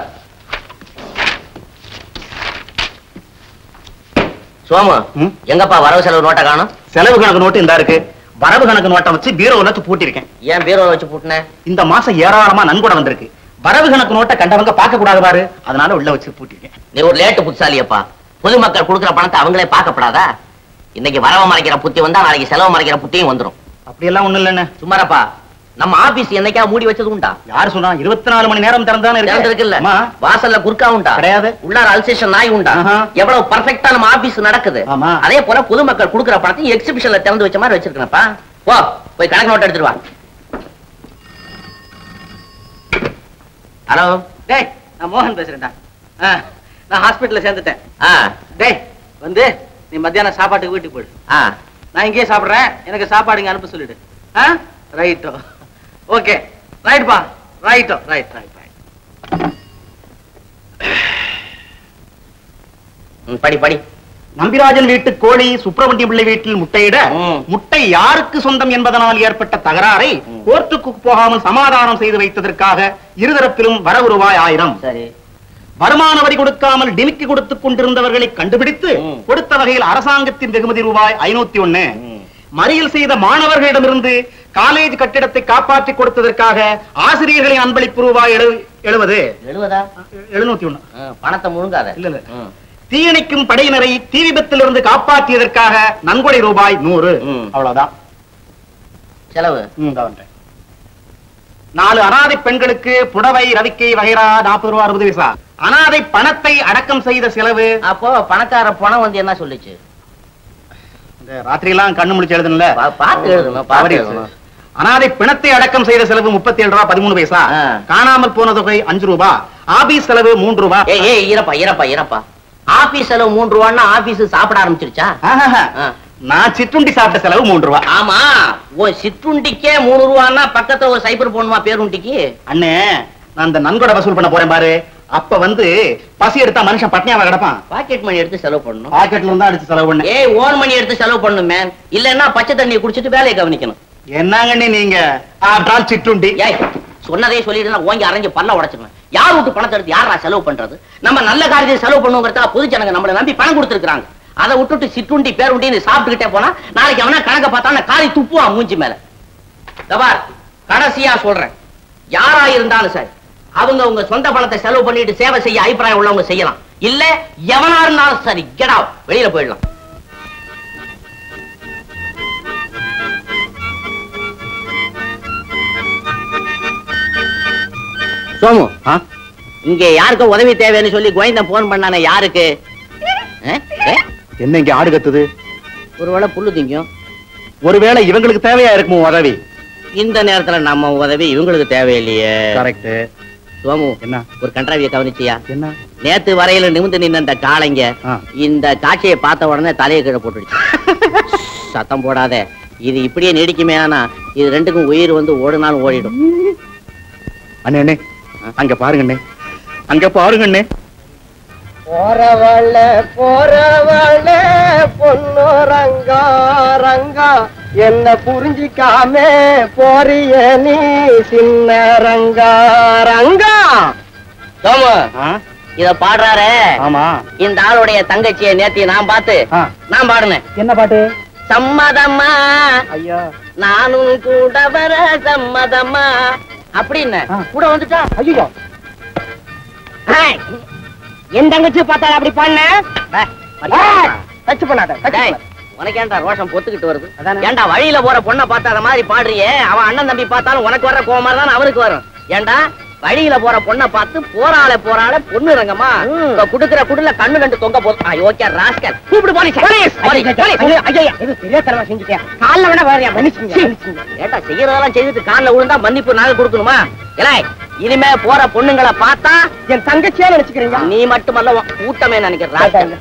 Speaker 2: சோமு
Speaker 5: ம்?
Speaker 2: எங்கப்பா வரவு செலவு நோட்டை காணும்
Speaker 5: செலவு கணக்கு நோட்டு இந்த இருக்கு வரவு கணக்கு நோட்டை வச்சு பீரோல வச்சு பூட்டிருக்கேன்
Speaker 2: ஏன் பீரோ வச்சு பூட்டின
Speaker 5: இந்த மாசம் ஏராளமா நன்கொடை வந்திருக்கு வரவு கணக்கு நோட்டை கண்டவங்க பார்க்க கூடாது பாரு அதனால உள்ள வச்சு பூட்டிருக்கேன்
Speaker 2: நீ ஒரு லேட்டு புத்திசாலியப்பா பொதுமக்கள் கொடுக்குற பணத்தை அவங்களே பார்க்கப்படாதா இன்னைக்கு வரவு மறைக்கிற புத்தி வந்தா நாளைக்கு செலவு மறைக்கிற புத்தியும் வந்துரும்
Speaker 5: அப்படியெல்லாம் ஒண்ணு இல்லைன்னு
Speaker 2: சும்மாரப்பா நம்ம ஆபீஸ் என்னைக்கா மூடி வச்சது உண்டா
Speaker 5: யாரு சொன்னா இருபத்தி நாலு மணி நேரம் திறந்தானே
Speaker 2: இருக்குல்ல
Speaker 5: ஆமா.
Speaker 2: வாசல்ல குறுக்கா உண்டா
Speaker 5: கிடையாது.
Speaker 2: உள்ளார அல்சேஷன் நாய் உண்டா
Speaker 5: ஆஹா.
Speaker 2: எவ்வளவு பர்ஃபெக்ட்டா நம்ம ஆபீஸ் நடக்குது
Speaker 5: ஆமா.
Speaker 2: அதே போல பொதுமக்கள் கொடுக்குற பணத்தையும் எக்ஸிபிஷன்ல திறந்து வச்ச மாதிரி வச்சிருக்கேன்ப்பா போ போய் கணக்கு நோட் எடுத்துட்டு வா ஹலோ
Speaker 1: டேய் நான் மோகன் பேசுறேன்டா ஆ, நான் ஹாஸ்பிட்டல்ல சேர்ந்துட்டேன்
Speaker 2: ஆ
Speaker 1: டேய் வந்து நீ மத்தியானம் சாப்பாட்டுக்கு வீட்டுக்கு போயிடு
Speaker 2: ஆ
Speaker 1: நான் இங்கேயே சாப்பிடுறேன் எனக்கு சாப்பாடு இங்க அனுப்ப சொல்லிடு ஆ ரைட்டோ ஓகே ரைட் பா ரைட்டோ ரைட் ரைட் ரைட்
Speaker 2: ம், படி படி
Speaker 5: நம்பிராஜன் வீட்டு கோழி சுப்பிரமணிய பிள்ளை வீட்டில் முட்டையிட
Speaker 2: ம்.
Speaker 5: முட்டை யாருக்கு சொந்தம் என்பதனால் ஏற்பட்ட தகராறை
Speaker 2: ம்.
Speaker 5: கோர்ட்டுக்கு போகாமல் சமாதானம் செய்து வைத்ததற்காக இருதரப்பிலும் வரவு ரூபாய் ஆயிரம்
Speaker 2: சரி
Speaker 5: வருமான வரி கொடுக்காமல் டிமிக்கி கொடுத்துக் கொண்டிருந்தவர்களை கண்டுபிடித்து
Speaker 2: ம்.
Speaker 5: கொடுத்த வகையில் அரசாங்கத்தின் வெகுமதி ரூபாய் ஐநூத்தி ஒண்ணு
Speaker 2: ம்.
Speaker 5: மறியல் செய்த மாணவர்களிடமிருந்து காலேஜ் கட்டிடத்தை காப்பாற்றி கொடுத்ததற்காக ஆசிரியர்களின் அன்பளிப்பு ரூபாய் எழு- எழுபது
Speaker 2: எழுவதா
Speaker 5: எழுநூத்தி ஒண்ணு
Speaker 2: ஆ, பணத்தை முழுங்காத
Speaker 5: இல்ல, இல்ல.
Speaker 2: ம்.
Speaker 5: தீயணைக்கும் படையினரை தீ விபத்திலிருந்து காப்பாற்றியதற்காக நன்கொடை ரூபாய் நூறு
Speaker 2: ம்.
Speaker 5: அவ்வளவுதான்
Speaker 2: செலவு
Speaker 5: ம், இதோ வந்துட்டேன். நாலு அனாதை பெண்களுக்கு புடவை ரவிக்கை வகைரா நாற்பது ரூபா அறுபது பைசா அனாதை பணத்தை அடக்கம் செய்த செலவு
Speaker 2: அப்போ பணக்கார பணம் வந்து என்ன சொல்லுச்சு
Speaker 5: இந்த ராத்திரி எல்லாம் கண்ணு முடிச்சு எழுதணும்ல
Speaker 2: பா- பார்த்து எழுதணும், பார்த்து
Speaker 5: தவறி
Speaker 2: எழுதணும்.
Speaker 5: அனாதை பிணத்தை அடக்கம் செய்த செலவு முப்பத்தி ஏழு ரூபாய் பதிமூணு பைசா
Speaker 2: ஆ.
Speaker 5: காணாமல் போன தொகை அஞ்சு ரூபாய் ஆபீஸ் செலவு மூன்று ரூபாய்
Speaker 2: ஏய் ஏய் ஈரப்பா ஈரப்பா ஈரப்பா ஆபீஸ் செலவு மூன்று ரூபான்னா ஆபீஸ் சாப்பிட ஆரம்பிச்சிருச்சா
Speaker 5: ஆஹாஹா.
Speaker 2: ஆ.
Speaker 5: நான் சிற்றுண்டி சாப்பிட்ட செலவு மூன்று ரூபாய்
Speaker 2: ஆமா உன் சிற்றுண்டிக்கே மூணு ரூபான்னா பக்கத்துல ஒரு சைபர் போடணுமா பேருண்டிக்கு
Speaker 5: அண்ணே நான் இந்த நன்கொடை வசூல் பண்ண போறேன் பாரு அப்ப வந்து பசி எடுத்தா மனுஷன் பட்னியாவா கிடப்பான்
Speaker 2: பாக்கெட் மணி எடுத்து செலவு பண்ணணும்
Speaker 5: பாக்கெட்ல இருந்தா அடிச்சு செலவு பண்ண
Speaker 2: ஏய் ஓன் மணி எடுத்து செலவு பண்ணணும் மேன் இல்லன்னா பச்சை தண்ணியை குடிச்சிட்டு வேலையை கவனிக்கணும்
Speaker 5: என்னங்கண்ணே நீங்க ஆற்றால் சிற்றுண்டி
Speaker 2: ஏய் சொன்னதே சொல்லிட்டு ஓங்கி அரைஞ்சு பல்ல உடைச்சிருவேன் யார் வீட்டு பணத்தை எடுத்து யாரா செலவு பண்றது நம்ம நல்ல காரியத்தை செலவு பண்ணுங்கிறதா பொது ஜனங்க நம்மளை நம்பி பணம் கொடுத்துருக்காங்க அதை விட்டுட்டு சிற்றுண்டி பேருண்டி சாப்பிட்டுக்கிட்டே போனா நாளைக்கு அவனா கணக்க பார்த்தா நான் காரி துப்புவான் மூஞ்சி மேல தபார் கடைசியா சொல்றேன் யாரா இருந்தாலும் சரி அவங்க உங்க சொந்த பணத்தை செலவு பண்ணிட்டு சேவை செய்ய அபிப்பிராயம் உள்ளவங்க செய்யலாம் இல்ல எவனா இருந்தாலும் சரி கெடா வெளியில போயிடலாம்
Speaker 1: சோமு
Speaker 5: ஆ?
Speaker 1: இங்க யாருக்கும் உதவி தேவைன்னு சொல்லி கோவிந்தன் போன் பண்ணானே யாருக்கு ஆ? ஏ,
Speaker 5: என்ன இங்க ஆடு கத்துது
Speaker 1: ஒருவேளை புல்லு திங்கும்
Speaker 5: ஒருவேளை இவங்களுக்கு தேவையா இருக்குமோ உதவி
Speaker 1: இந்த நேரத்துல நம்ம உதவி இவங்களுக்கு தேவையில்லையே
Speaker 5: கரெக்ட்
Speaker 1: சோமு
Speaker 5: என்ன
Speaker 1: ஒரு கன்றாவிய கவனிச்சியா
Speaker 5: என்ன
Speaker 1: நேத்து வரையில நிமிந்து நின்ன அந்த காளைங்க
Speaker 5: ஆ.
Speaker 1: இந்த காட்சியை பார்த்த உடனே தலையை கீழே போட்டுடுச்சு சத்தம் போடாத இது இப்படியே நீடிக்குமே ஆனா இது ரெண்டுக்கும் உயிர் வந்து ஓடுனாலும் ஓடிடும்
Speaker 5: அண்ணே அண்ணே அங்க பாருங்க அண்ணே அங்க பாருங்க அண்ணே
Speaker 4: போறவள போறவள பொண்ணு ரங்கா ரங்கா என்ன புரிஞ்சிக்காம போறிய நீ சின்ன ரங்கா ரங்கா
Speaker 1: சோமு
Speaker 5: ஆ?
Speaker 1: இத பாடுறாரே
Speaker 5: ஆமா
Speaker 1: இந்த ஆளுடைய தங்கச்சியை நேத்தி நான் பார்த்து
Speaker 5: ஆ.
Speaker 1: நான் பாடுனேன்
Speaker 5: என்ன பாட்டு
Speaker 1: சம்மதம்மா
Speaker 5: ஐயா
Speaker 1: நானும் கூட வர சம்மதம்மா அப்படின்னு
Speaker 5: ஆ.
Speaker 1: கூட வந்துட்டா
Speaker 5: ஐயோ
Speaker 4: என் தங்கச்சி பார்த்தா அப்படி பண்ண டச் பண்ணாத touch
Speaker 1: டேய்,
Speaker 4: பண்ணாத.
Speaker 1: உனக்கு ஏன்டா ரோஷம் பொத்துக்கிட்டு வருது
Speaker 4: அதானே.
Speaker 1: ஏன்டா வழியில போற பொண்ணை பார்த்தாத மாதிரி பாடுறியே அவன் அண்ணன் தம்பி பார்த்தாலும் உனக்கு வர்ற கோவமா தான் அவனுக்கு வரும் ஏன்டா வழியில போற பொண்ணை பார்த்து போறாளே போறாளே பொண்ணு ரங்கம்மா
Speaker 4: ம்.
Speaker 1: இப்ப குடுக்குற குடுல கண்ணு கண்டு தொங்க போது ஓகே ராஸ்கல் கூப்பிடு போலீஸ் போலீஸ் போலீஸ்
Speaker 4: ஐயோ, ஐயோ, இது தெரியாதனமா செஞ்சுட்டேன் காலைல வேணா வரையா மன்னிச்சுங்க மன்னிச்சுங்க.
Speaker 1: ஏட்டா செய்யறதெல்லாம் செய்துட்டு கால்ல விழுந்தா மன்னிப்பு நாங்க கொடுக்கணுமா ஏலே இனிமே போற பொண்ணுங்களை பார்த்தா
Speaker 4: என் தங்கச்சியா நினைச்சுக்கிறீங்க
Speaker 1: நீ மட்டுமல்ல உன் கூட்டமே நினைக்கிறேன்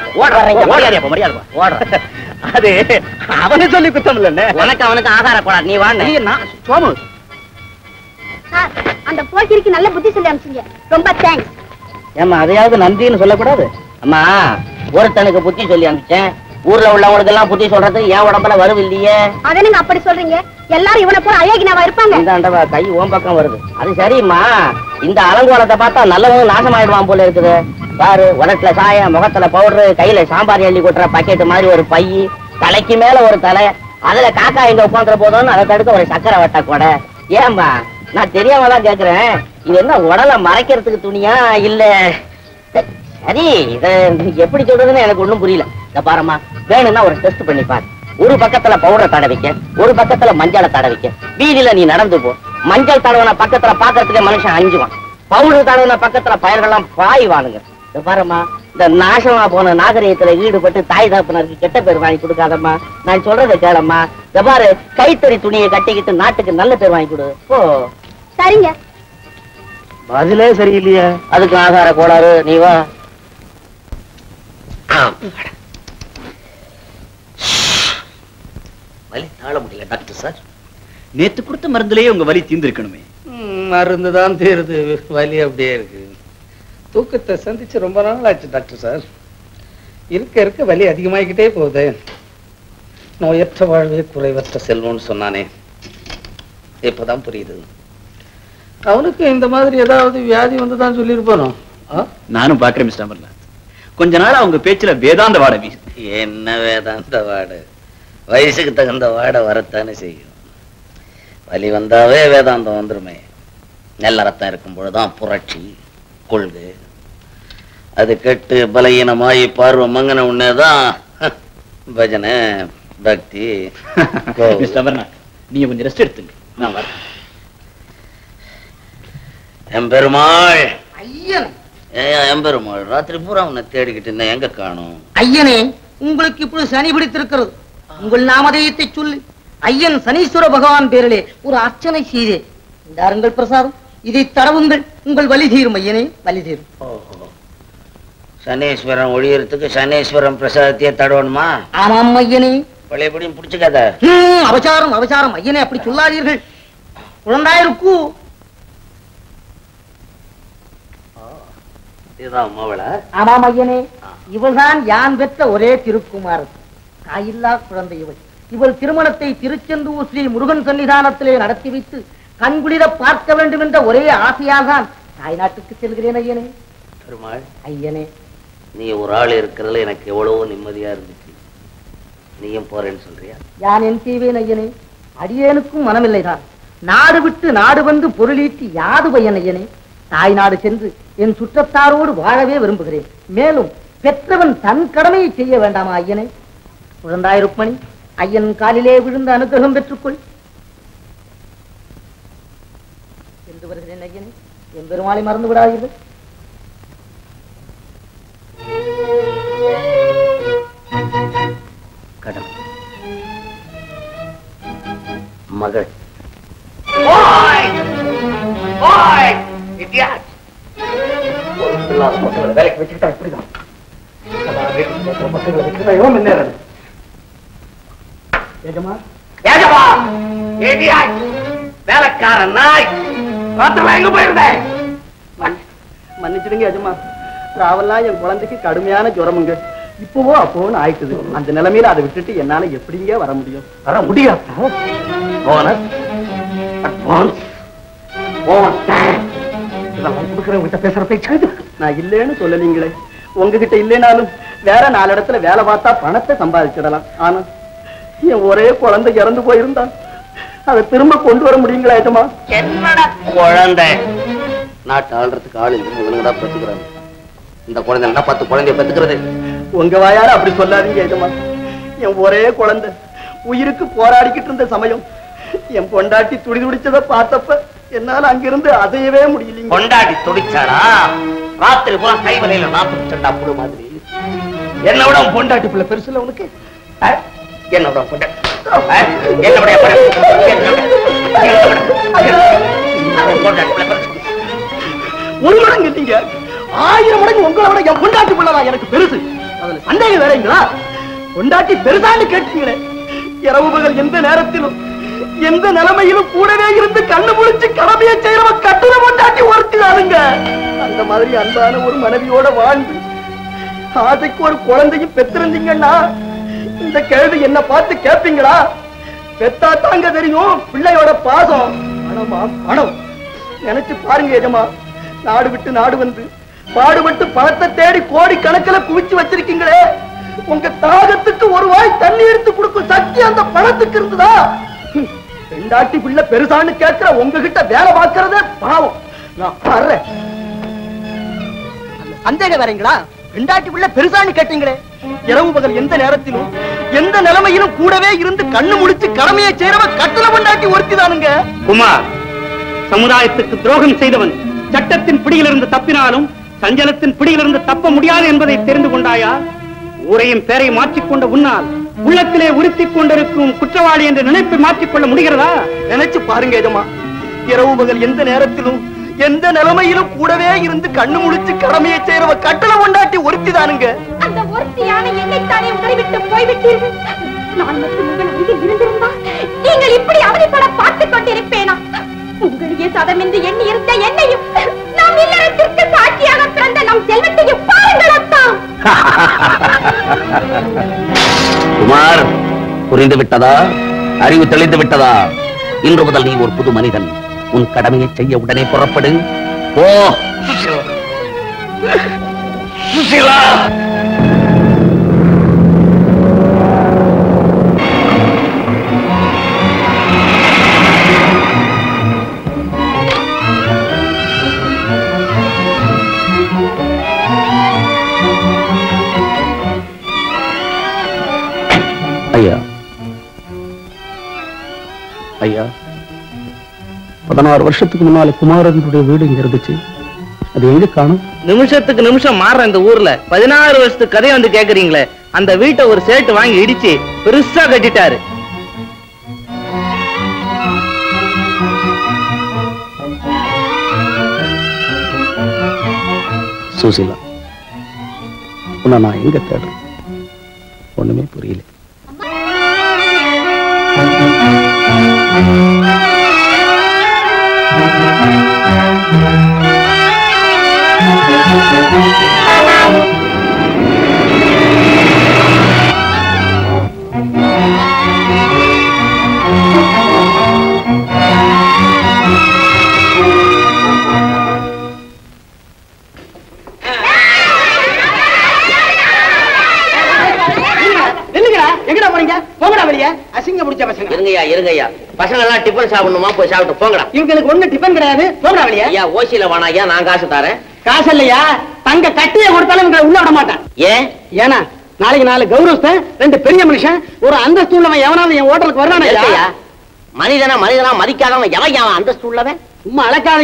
Speaker 1: ஓடுற
Speaker 5: அது அவனு சொல்லி குத்தம் இல்லண்ணே
Speaker 1: உனக்கு அவனுக்கு ஆகார போடா நீ வான்னு
Speaker 5: சோமு
Speaker 3: சார் அந்த போக்கிரிக்கு நல்ல புத்தி சொல்லி அனுப்பிச்சிங்க ரொம்ப தேங்க்ஸ்
Speaker 1: ஏமா அதையாவது நன்றின்னு சொல்லக்கூடாது அம்மா ஒருத்தனுக்கு புத்தி சொல்லி அனுப்பிச்சேன் ஊர்ல உள்ளவங்களுக்கு எல்லாம் புத்தி சொல்றது என் உடம்புல வருது இல்லையே
Speaker 3: அதை நீங்க அப்படி சொல்றீங்க எல்லாரும் இவனை போல அழகினாவா இருப்பாங்க
Speaker 1: இந்த ஆண்டவா கை ஓம் பக்கம் வருது அது சரிம்மா இந்த அலங்கோலத்தை பார்த்தா நல்லவங்க நாசமாயிடுவான் போல இருக்குது பாரு உலகத்துல சாயம் முகத்துல பவுடரு கையில சாம்பார் எள்ளி கொட்டுற பக்கெட் மாதிரி ஒரு பை தலைக்கு மேல ஒரு தலை அதுல காக்கா எங்க உட்காந்துற போதும்னு அதை தடுக்க ஒரு சக்கரை வட்ட கொடை ஏம்பா நான் தெரியாம தான் கேக்குறேன் இது என்ன உடலை மறைக்கிறதுக்கு துணியா இல்ல சரி இத எப்படி சொல்றதுன்னு எனக்கு ஒண்ணும் புரியல இந்த பாரும்மா வேணும்னா ஒரு டெஸ்ட் பண்ணி பாரு ஒரு பக்கத்துல பவுடரை தடவிக்க ஒரு பக்கத்துல மஞ்சளை தடவிக்க வீதியில நீ நடந்து போ மஞ்சள் தடவன பக்கத்துல பாக்குறதுக்கு மனுஷன் அஞ்சுவான் பவுடர் தடவன பக்கத்துல பயிர்கள்லாம் பாய்வானுங்க இந்த பாரும்மா இந்த நாசமா போன நாகரிகத்துல ஈடுபட்டு தாய் தாப்பனருக்கு கெட்ட பேர் வாங்கி கொடுக்காதம்மா நான் சொல்றதை கேளம்மா இந்த பாரு கைத்தறி துணியை கட்டிக்கிட்டு நாட்டுக்கு நல்ல பேர் வாங்கி கொடு ஓ
Speaker 3: சரிங்க
Speaker 5: பதிலே சரியில்லையா
Speaker 1: அதுக்கு ஆகார கோளாறு நீ வா வலி தாழ முடியல டாக்டர் சார்
Speaker 5: நேத்து கொடுத்த மருந்துலயே உங்க வலி தீர்ந்திருக்கணுமே
Speaker 7: மருந்து தான் தீருது வலி அப்படியே இருக்கு தூக்கத்தை சந்திச்சு ரொம்ப நாள் ஆச்சு டாக்டர் சார் இருக்க இருக்க வலி அதிகமாகிக்கிட்டே போகுது நோயற்ற வாழ்வே குறைவற்ற செல்வம்னு சொன்னானே இப்பதான் புரியுது அவனுக்கு இந்த மாதிரி ஏதாவது வியாதி வந்து தான் சொல்லியிருப்பானோ ஆ?
Speaker 5: நானும் பாக்குறேன் மிஸ்டர் அமர்நாத் கொஞ்ச நாள் அவங்க பேச்சுல வேதாந்த வாட வீசு
Speaker 2: என்ன வேதாந்த வாடு வயசுக்கு தகுந்த வாடை வரத்தானே செய்யும் வலி வந்தாவே வேதாந்தம் வந்துருமே நல்ல ரத்தம் இருக்கும் பொழுதுதான் புரட்சி கொள்கை அது கெட்டு பலகீனமாயி பார்வை மங்கன உடனேதான் பஜனை பக்தி கோவில்.
Speaker 5: மிஸ்டர் அமர்நாத் நீங்க கொஞ்சம் ரெஸ்ட் எடுத்துங்க நான் வரேன்
Speaker 2: எம்பெருமாள்
Speaker 4: ஐயன்
Speaker 2: ஏன் எம்பெருமாள் ராத்திரி பூரா உன்னை தேடிக்கிட்டு இருந்தேன் எங்க காணும்
Speaker 4: ஐயனே உங்களுக்கு இப்பொழுது சனி பிடித்திருக்கிறது உங்கள் நாமதேயத்தை சொல்லி ஐயன் சனீஸ்வர பகவான் பேரிலே ஒரு அர்ச்சனை செய்தேன் இந்தாருங்கள் பிரசாதம் இதை தடவுங்கள் உங்கள் வலி தீரும் ஐயனே வலி தீரும்
Speaker 2: சனீஸ்வரன் ஒழியறதுக்கு சனீஸ்வரன் பிரசாதத்தையே தடவணுமா
Speaker 4: ஆமாம் ஐயனே
Speaker 2: பழையபடியும் பிடிச்சுக்காத
Speaker 4: ஹம், அபசாரம் அபசாரம் ஐயனே அப்படி சொல்லாதீர்கள் குழந்தாயிருக்கு
Speaker 2: இதுதான் மவள
Speaker 4: ஆமாம் ஐயனே இவள்தான் யான் பெற்ற ஒரே திருக்குமாரன் தாயில்லா குழந்தை இவள் இவள் திருமணத்தை திருச்செந்தூர் ஸ்ரீ முருகன் சன்னிதானத்திலே நடத்தி வைத்து கண்குளிர பார்க்க வேண்டும் என்ற ஒரே ஆசையால் தான் தாய்நாட்டுக்கு செல்கிறேன் ஐயனே
Speaker 2: பெருமாள்
Speaker 4: ஐயனே
Speaker 2: நீ ஒரு ஆள் இருக்கிறதுல எனக்கு எவ்வளவோ நிம்மதியா இருந்துச்சு நீயும் போறேன்னு சொல்றியா
Speaker 4: யான் என் செய்வேன் ஐயனே அடியேனுக்கும் மனமில்லைதான் நாடு விட்டு நாடு வந்து பொருளீட்டி யாது பையன் ஐயனே தாய் நாடு சென்று என் சுற்றத்தாரோடு வாழவே விரும்புகிறேன் மேலும் பெற்றவன் தன் கடமையை செய்ய வேண்டாமா ஐயனே குழந்தாய் ருக்மணி ஐயன் காலிலே விழுந்து அனுகிரகம் பெற்றுக்கொள் சென்று வருகிறேன் ஐயனே என் பெருமாளை மறந்து விடாதீர்கள்
Speaker 2: கடன் மகள்
Speaker 7: வேலைக்கு வச்சுக்கிட்டா இப்படிதான் பசங்களை வச்சுக்கிட்டா எவ்வளவு மணி நேரம் ஏஜமா ஏஜமா ஏடியாய் வேலைக்கார நாய் ராத்திரில எங்க போயிருந்தேன்
Speaker 4: மன்னிச்சிடுங்க எஜமா ராவெல்லாம் என் குழந்தைக்கு கடுமையான ஜுரமுங்க இப்பவோ அப்போன்னு ஆயிட்டுது அந்த நிலைமையில அதை விட்டுட்டு என்னால எப்படிங்க வர முடியும்
Speaker 7: வர முடியாது போனஸ் அட்வான்ஸ் இதெல்லாம் கொடுக்குறவங்கிட்ட பேசுற பேச்சு இது.
Speaker 4: நான் இல்லைன்னு சொல்லலீங்களே உங்ககிட்ட இல்லைனாலும் வேற நாலு இடத்துல வேலை பார்த்தா பணத்தை சம்பாதிச்சிடலாம் ஆனா என் ஒரே குழந்தை இறந்து போயிருந்தான் அதை திரும்ப கொண்டு வர முடியுங்களா ஏஜமா
Speaker 2: என்னடா குழந்தை நாட்டு ஆள்றதுக்கு ஆள் இல்லை இவனுங்கடா பெத்துக்கிறாங்க இந்த குழந்தை என்ன பத்து குழந்தைய பெத்துக்கிறது
Speaker 4: உங்க வாயால அப்படி சொல்லாதீங்க எஜமா என் ஒரே குழந்தை உயிருக்கு போராடிக்கிட்டு இருந்த சமயம் என் பொண்டாட்டி துடி துடிச்சதை பார்த்தப்ப என்னால அங்கிருந்து அதையவே முடியலீங்க
Speaker 2: கொண்டாடி துடிச்சாடா ராத்திரி பூரா கை வலையில நாத்து சண்டா புழு மாதிரி என்ன விட உன் பொண்டாட்டி பிள்ளை பெருசு இல்ல உனக்கு ஆ? என்ன விட உன் பொண்டாட்டி ஆ? என்ன விட என் பொண்டாட்டி? என்ன விட? என்ன விட? உன் பொண்டாட்டி பிள்ளை பெருசு
Speaker 4: ஒரு மடங்கு இல்லைங்க ஆயிரம் மடங்கு உங்களை விட என் பொண்டாட்டி பிள்ளைதான் எனக்கு பெருசு அதுல சந்தேகம் வேறீங்களா பொண்டாட்டி பெருசான்னு கேட்டீங்களே இரவு பகல் எந்த நேரத்திலும் எந்த நிலைமையிலும் கூடவே இருந்து கண்ணு முழிச்சு கடமையை செய்யறவ கட்டுன பொண்டாட்டி ஒருத்திதானுங்க அந்த மாதிரி அன்பான ஒரு மனைவியோட வாழ்ந்து ஆசைக்கு ஒரு குழந்தையும் பெற்றிருந்தீங்கன்னா இந்த கேள்வி என்ன பார்த்து கேட்பீங்களா பெத்தா தாங்க தெரியும் பிள்ளையோட பாசம் பணமா பணம் நினைச்சு பாருங்க எஜமா நாடு விட்டு நாடு வந்து பாடுபட்டு பணத்தை தேடி கோடி கணக்கில் குவிச்சு வச்சிருக்கீங்களே உங்க தாகத்துக்கு ஒரு வாய் தண்ணி எடுத்து கொடுக்கும் சக்தி அந்த பணத்துக்கு இருந்ததா ஹம், பெண்டாட்டி பிள்ளை பெருசான்னு கேட்கிற உங்ககிட்ட வேலை பார்க்கறதே பாவம் நான் வர்றேன் அந்த சந்தேகம் வரீங்களா பெண்டாட்டி பிள்ளை பெருசான்னு கேட்டீங்களே இரவு பகல் எந்த நேரத்திலும் எந்த நிலைமையிலும் கூடவே இருந்து கண்ணு முடிச்சு கடமையை செய்யறவ கட்டள பொண்டாட்டி ஒருத்திதானுங்க
Speaker 5: குமார் சமுதாயத்துக்கு துரோகம் செய்தவன் சட்டத்தின் பிடியிலிருந்து தப்பினாலும் சஞ்சலத்தின் பிடியிலிருந்து தப்ப முடியாது என்பதை தெரிந்து கொண்டாயா ஊரையும் பேரை மாற்றிக்கொண்ட உன்னால் உள்ளத்திலே உறுத்திக் கொண்டிருக்கும் குற்றவாளி என்ற நினைப்பை மாற்றிக்கொள்ள முடிகிறதா
Speaker 4: நினைச்சு பாருங்க எஜமா இரவு பகல் எந்த நேரத்திலும் எந்த நிலைமையிலும் கூடவே இருந்து கண்ணு முழிச்சு கடமையை செய்யறவ கட்டளை கொண்டாட்டி ஒருத்திதானுங்க
Speaker 3: அந்த ஒருத்தியான என்னைத்தானே உங்களை விட்டு போய்விட்டீர்கள் நான் மட்டும் உங்கள் அருகில் இருந்திருந்தால் நீங்கள் இப்படி அவதிப்பட பார்த்துக் கொண்டிருப்பேனா உங்களையே சதமென்று எண்ணி இருந்த என்னையும் நம் இல்லறத்திற்கு சாட்சியாக பிறந்த நம் செல்வத்தையும் பாருங்கள் அத்தா
Speaker 2: குமார் புரிந்து விட்டதா அறிவு தெளிந்து விட்டதா இன்று முதல் நீ ஒரு புது மனிதன் உன் கடமையை செய்ய உடனே புறப்படு ஓ சுசிலா ஐயா ஐயா பதினாறு வருஷத்துக்கு முன்னால குமாரனுடைய வீடு இங்க இருந்துச்சு அது எங்க காணும்
Speaker 4: நிமிஷத்துக்கு நிமிஷம் மாறுற இந்த ஊர்ல பதினாறு வருஷத்துக்கு கதையை வந்து கேக்குறீங்களே அந்த வீட்டை ஒரு சேட்டு வாங்கி இடிச்சு பெருசா கட்டிட்டாரு
Speaker 2: சுசிலா உன்னை நான் எங்க தேடுறேன் ஒண்ணுமே புரியல
Speaker 4: நில்லுங்கடா எங்கடா போறீங்க போங்கடா வெளியே அசிங்க பிடிச்ச பசங்க
Speaker 1: இருங்கய்யா இருங்கய்யா பசங்க எல்லாம் டிஃபன் சாப்பிடணுமா போய் சாப்பிட்டு போங்கடா
Speaker 4: இவங்களுக்கு ஒண்ணு டிபன் கிடையாது போங்கடா வெளியே
Speaker 1: ஐயா ஓசியில வேணா ஐயா நான் காசு தரேன்
Speaker 4: காசு இல்லையா தங்க கட்டிய கொடுத்தாலும் இவங்களை உள்ள விட மாட்டேன்
Speaker 1: ஏன்
Speaker 4: ஏன்னா நாளைக்கு நாலு கௌரவத்தை ரெண்டு பெரிய மனுஷன் ஒரு அந்தஸ்து உள்ளவன் எவனாவது என் ஹோட்டலுக்கு வர்றானே
Speaker 1: இல்லையா மனிதனா மனிதனா மதிக்காதவன் எவன் அவன் அந்தஸ்து உள்ளவன்
Speaker 4: சும்மா அழக்காதையும்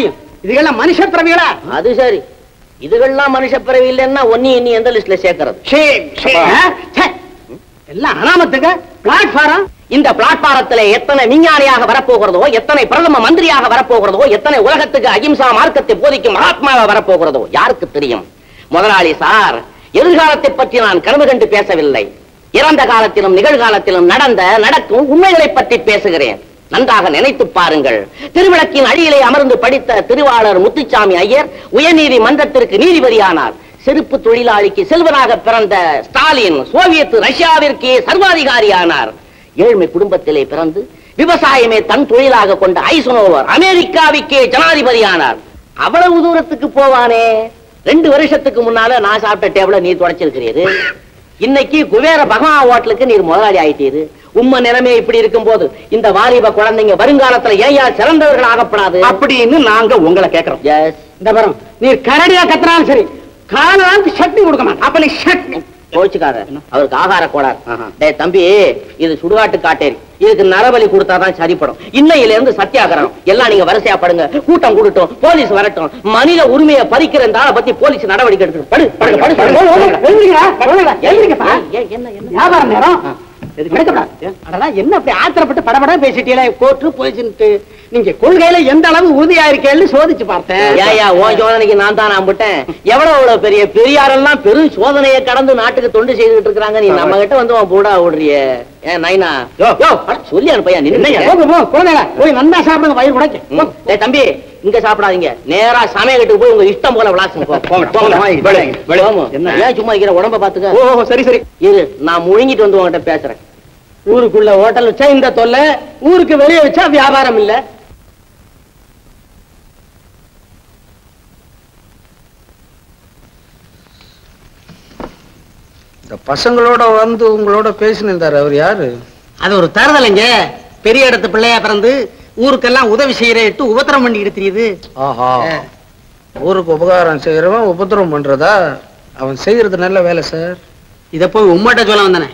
Speaker 4: இதுகெல்லாம் மனுஷ பிறவிகளா
Speaker 1: அது சரி இதுகள்லாம் மனுஷ பிறவி இல்லைன்னா ஒன்னி இன்னி எந்த லிஸ்ட்ல சேர்க்கறது
Speaker 4: ஷேம் ஷேம் ஆ? ச்சே. எல்லாம் அனாமத்துக்கு பிளாட்ஃபாரம்
Speaker 1: இந்த பிளாட்பாரத்துல எத்தனை விஞ்ஞானியாக வரப்போகிறதோ எத்தனை பிரதம மந்திரியாக வரப்போகிறதோ எத்தனை உலகத்துக்கு அகிம்சா மார்க்கத்தை போதிக்கும் மகாத்மாவா வரப்போகிறதோ யாருக்கு தெரியும் முதலாளி சார் எதிர்காலத்தை பற்றி நான் கனவு கண்டு பேசவில்லை இறந்த காலத்திலும் நிகழ்காலத்திலும் நடந்த நடக்கும் உண்மைகளை பற்றி பேசுகிறேன் நன்றாக நினைத்து பாருங்கள் திருவிளக்கின் அடியிலே அமர்ந்து படித்த திருவாளர் முத்துச்சாமி ஐயர் உயர்நீதி மன்றத்திற்கு நீதிபதியானார் செருப்பு தொழிலாளிக்கு செல்வனாக பிறந்த ஸ்டாலின் சோவியத் ரஷ்யாவிற்கு சர்வாதிகாரியானார் ஏழ்மை குடும்பத்திலே பிறந்து விவசாயமே தன் தொழிலாக கொண்ட ஐசனோவர் அமெரிக்காவுக்கே ஜனாதிபதியானார் அவ்வளவு தூரத்துக்கு போவானே ரெண்டு வருஷத்துக்கு முன்னால நான் சாப்பிட்ட டேபிள நீ தொடச்சிருக்கிறீரு இன்னைக்கு குபேர பகவான் ஹோட்டலுக்கு நீர் முதலாளி ஆயிட்டீரு உம்ம நிலைமை இப்படி இருக்கும்போது இந்த வாலிப குழந்தைங்க வருங்காலத்துல ஏயா சிறந்தவர்கள் ஆகப்படாது
Speaker 4: அப்படின்னு நாங்க உங்களை கேக்குறோம்
Speaker 1: எஸ்
Speaker 4: இந்த பாருங்க நீர் கரடியா கத்துனாலும் சரி காலாந்து சட்னி கொடுக்க மாட்டேன் அப்ப நீ சட்னி
Speaker 1: கோச்சுக்காத அவருக்கு ஆகார கோளாறு
Speaker 4: ஆஹா.
Speaker 1: டேய் தம்பி இது சுடுகாட்டு காட்டேரி இதுக்கு நரபலி கொடுத்தாதான் சரிப்படும் இன்னையில இருந்து சத்தியாகிரகம் எல்லாம் நீங்க வரிசையா படுங்க கூட்டம் கூடட்டும் போலீஸ் வரட்டும் மனித உரிமையை பறிக்கிற இந்த ஆளை பத்தி போலீஸ் நடவடிக்கை எடுக்கணும் படு படுங்க படு படு.
Speaker 4: எழுந்திருங்க, எழுந்திருங்க, எழுந்திருங்கப்பா.
Speaker 1: ஏன், என்ன என்ன
Speaker 4: வியாபார நேரம் எடுக்கப்படாது. அடடா, என்ன அப்படி ஆத்திரப்பட்டு படபட பேசிட்டீங்களே கோர்ட்டு போலீஸ்ன்ட்டு நீங்க கொள்கையில எந்த அளவு உறுதியா இருக்கேன்னு சோதிச்சு பார்த்தேன்
Speaker 1: ஏயா உன் சோதனைக்கு நான் தான் நம்பிட்டேன் எவ்வளவு எவ்வளவு பெரிய பெரியாரெல்லாம் பெரும் சோதனையை கடந்து நாட்டுக்கு தொண்டு செய்துட்டு இருக்காங்க நீ நம்ம கிட்ட வந்து உன் பூடா ஓடுறிய ஏன் நைனா
Speaker 4: யோ,
Speaker 1: யோ அட, சொல்லி அனுப்பையா
Speaker 4: என்னய்யா,
Speaker 1: நின்னு
Speaker 4: போங்க, போங்க, குழந்தைங்க, போய் நல்லா சாப்பிடுங்க வயிறு உடைக்க
Speaker 1: ம். டேய் தம்பி இங்க சாப்பிடாதீங்க நேரா சமையல் போய் உங்க இஷ்டம் போல விளாசுங்க போ.
Speaker 4: போங்க,
Speaker 1: போங்க.
Speaker 4: போங்க.
Speaker 1: வெளியே, வெளியே.
Speaker 4: ஆமா.
Speaker 1: என்ன ஏன் சும்மா இருக்கிற உடம்ப பாத்துக்க
Speaker 4: ஓ சரி சரி
Speaker 1: இரு நான் முழுங்கிட்டு வந்து உங்ககிட்ட பேசுறேன்
Speaker 4: ஊருக்குள்ள ஹோட்டல் வச்சா இந்த தொல்லை ஊருக்கு வெளியே வச்சா வியாபாரம் இல்ல
Speaker 7: இந்த பசங்களோட வந்து உங்களோட பேசினிருந்தாரு அவர் யாரு
Speaker 4: அது ஒரு தருதலைங்க பெரிய இடத்து பிள்ளையா பிறந்து ஊருக்கெல்லாம் உதவி செய்யறேட்டு உபத்திரம் பண்ணிக்கிட்டு தெரியுது
Speaker 7: ஆஹா ஊருக்கு உபகாரம் செய்யறவன் உபத்திரம் பண்றதா அவன் செய்யறது நல்ல வேலை சார்
Speaker 4: இத போய் உம்மட்ட சொல்ல வந்தானே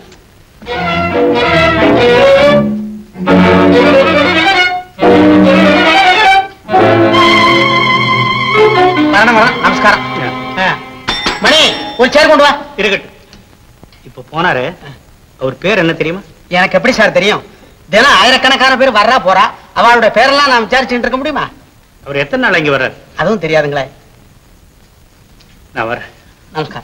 Speaker 4: வரணம் வரணம் நமஸ்காரம் ஆ. மணி ஒரு சேர் கொண்டு வா
Speaker 5: இருக்கட்டும் இப்ப போனாரு அவர் பேர் என்ன தெரியுமா
Speaker 4: எனக்கு எப்படி சார் தெரியும் தினம் ஆயிரக்கணக்கான பேர் வர்றா போறா அவளோட பேரெல்லாம் நான் விசாரிச்சுட்டு இருக்க முடியுமா
Speaker 5: அவர் எத்தனை நாள் இங்க வர்றாரு
Speaker 4: அதுவும் தெரியாதுங்களே
Speaker 5: நான் வரேன்
Speaker 4: நமஸ்காரம்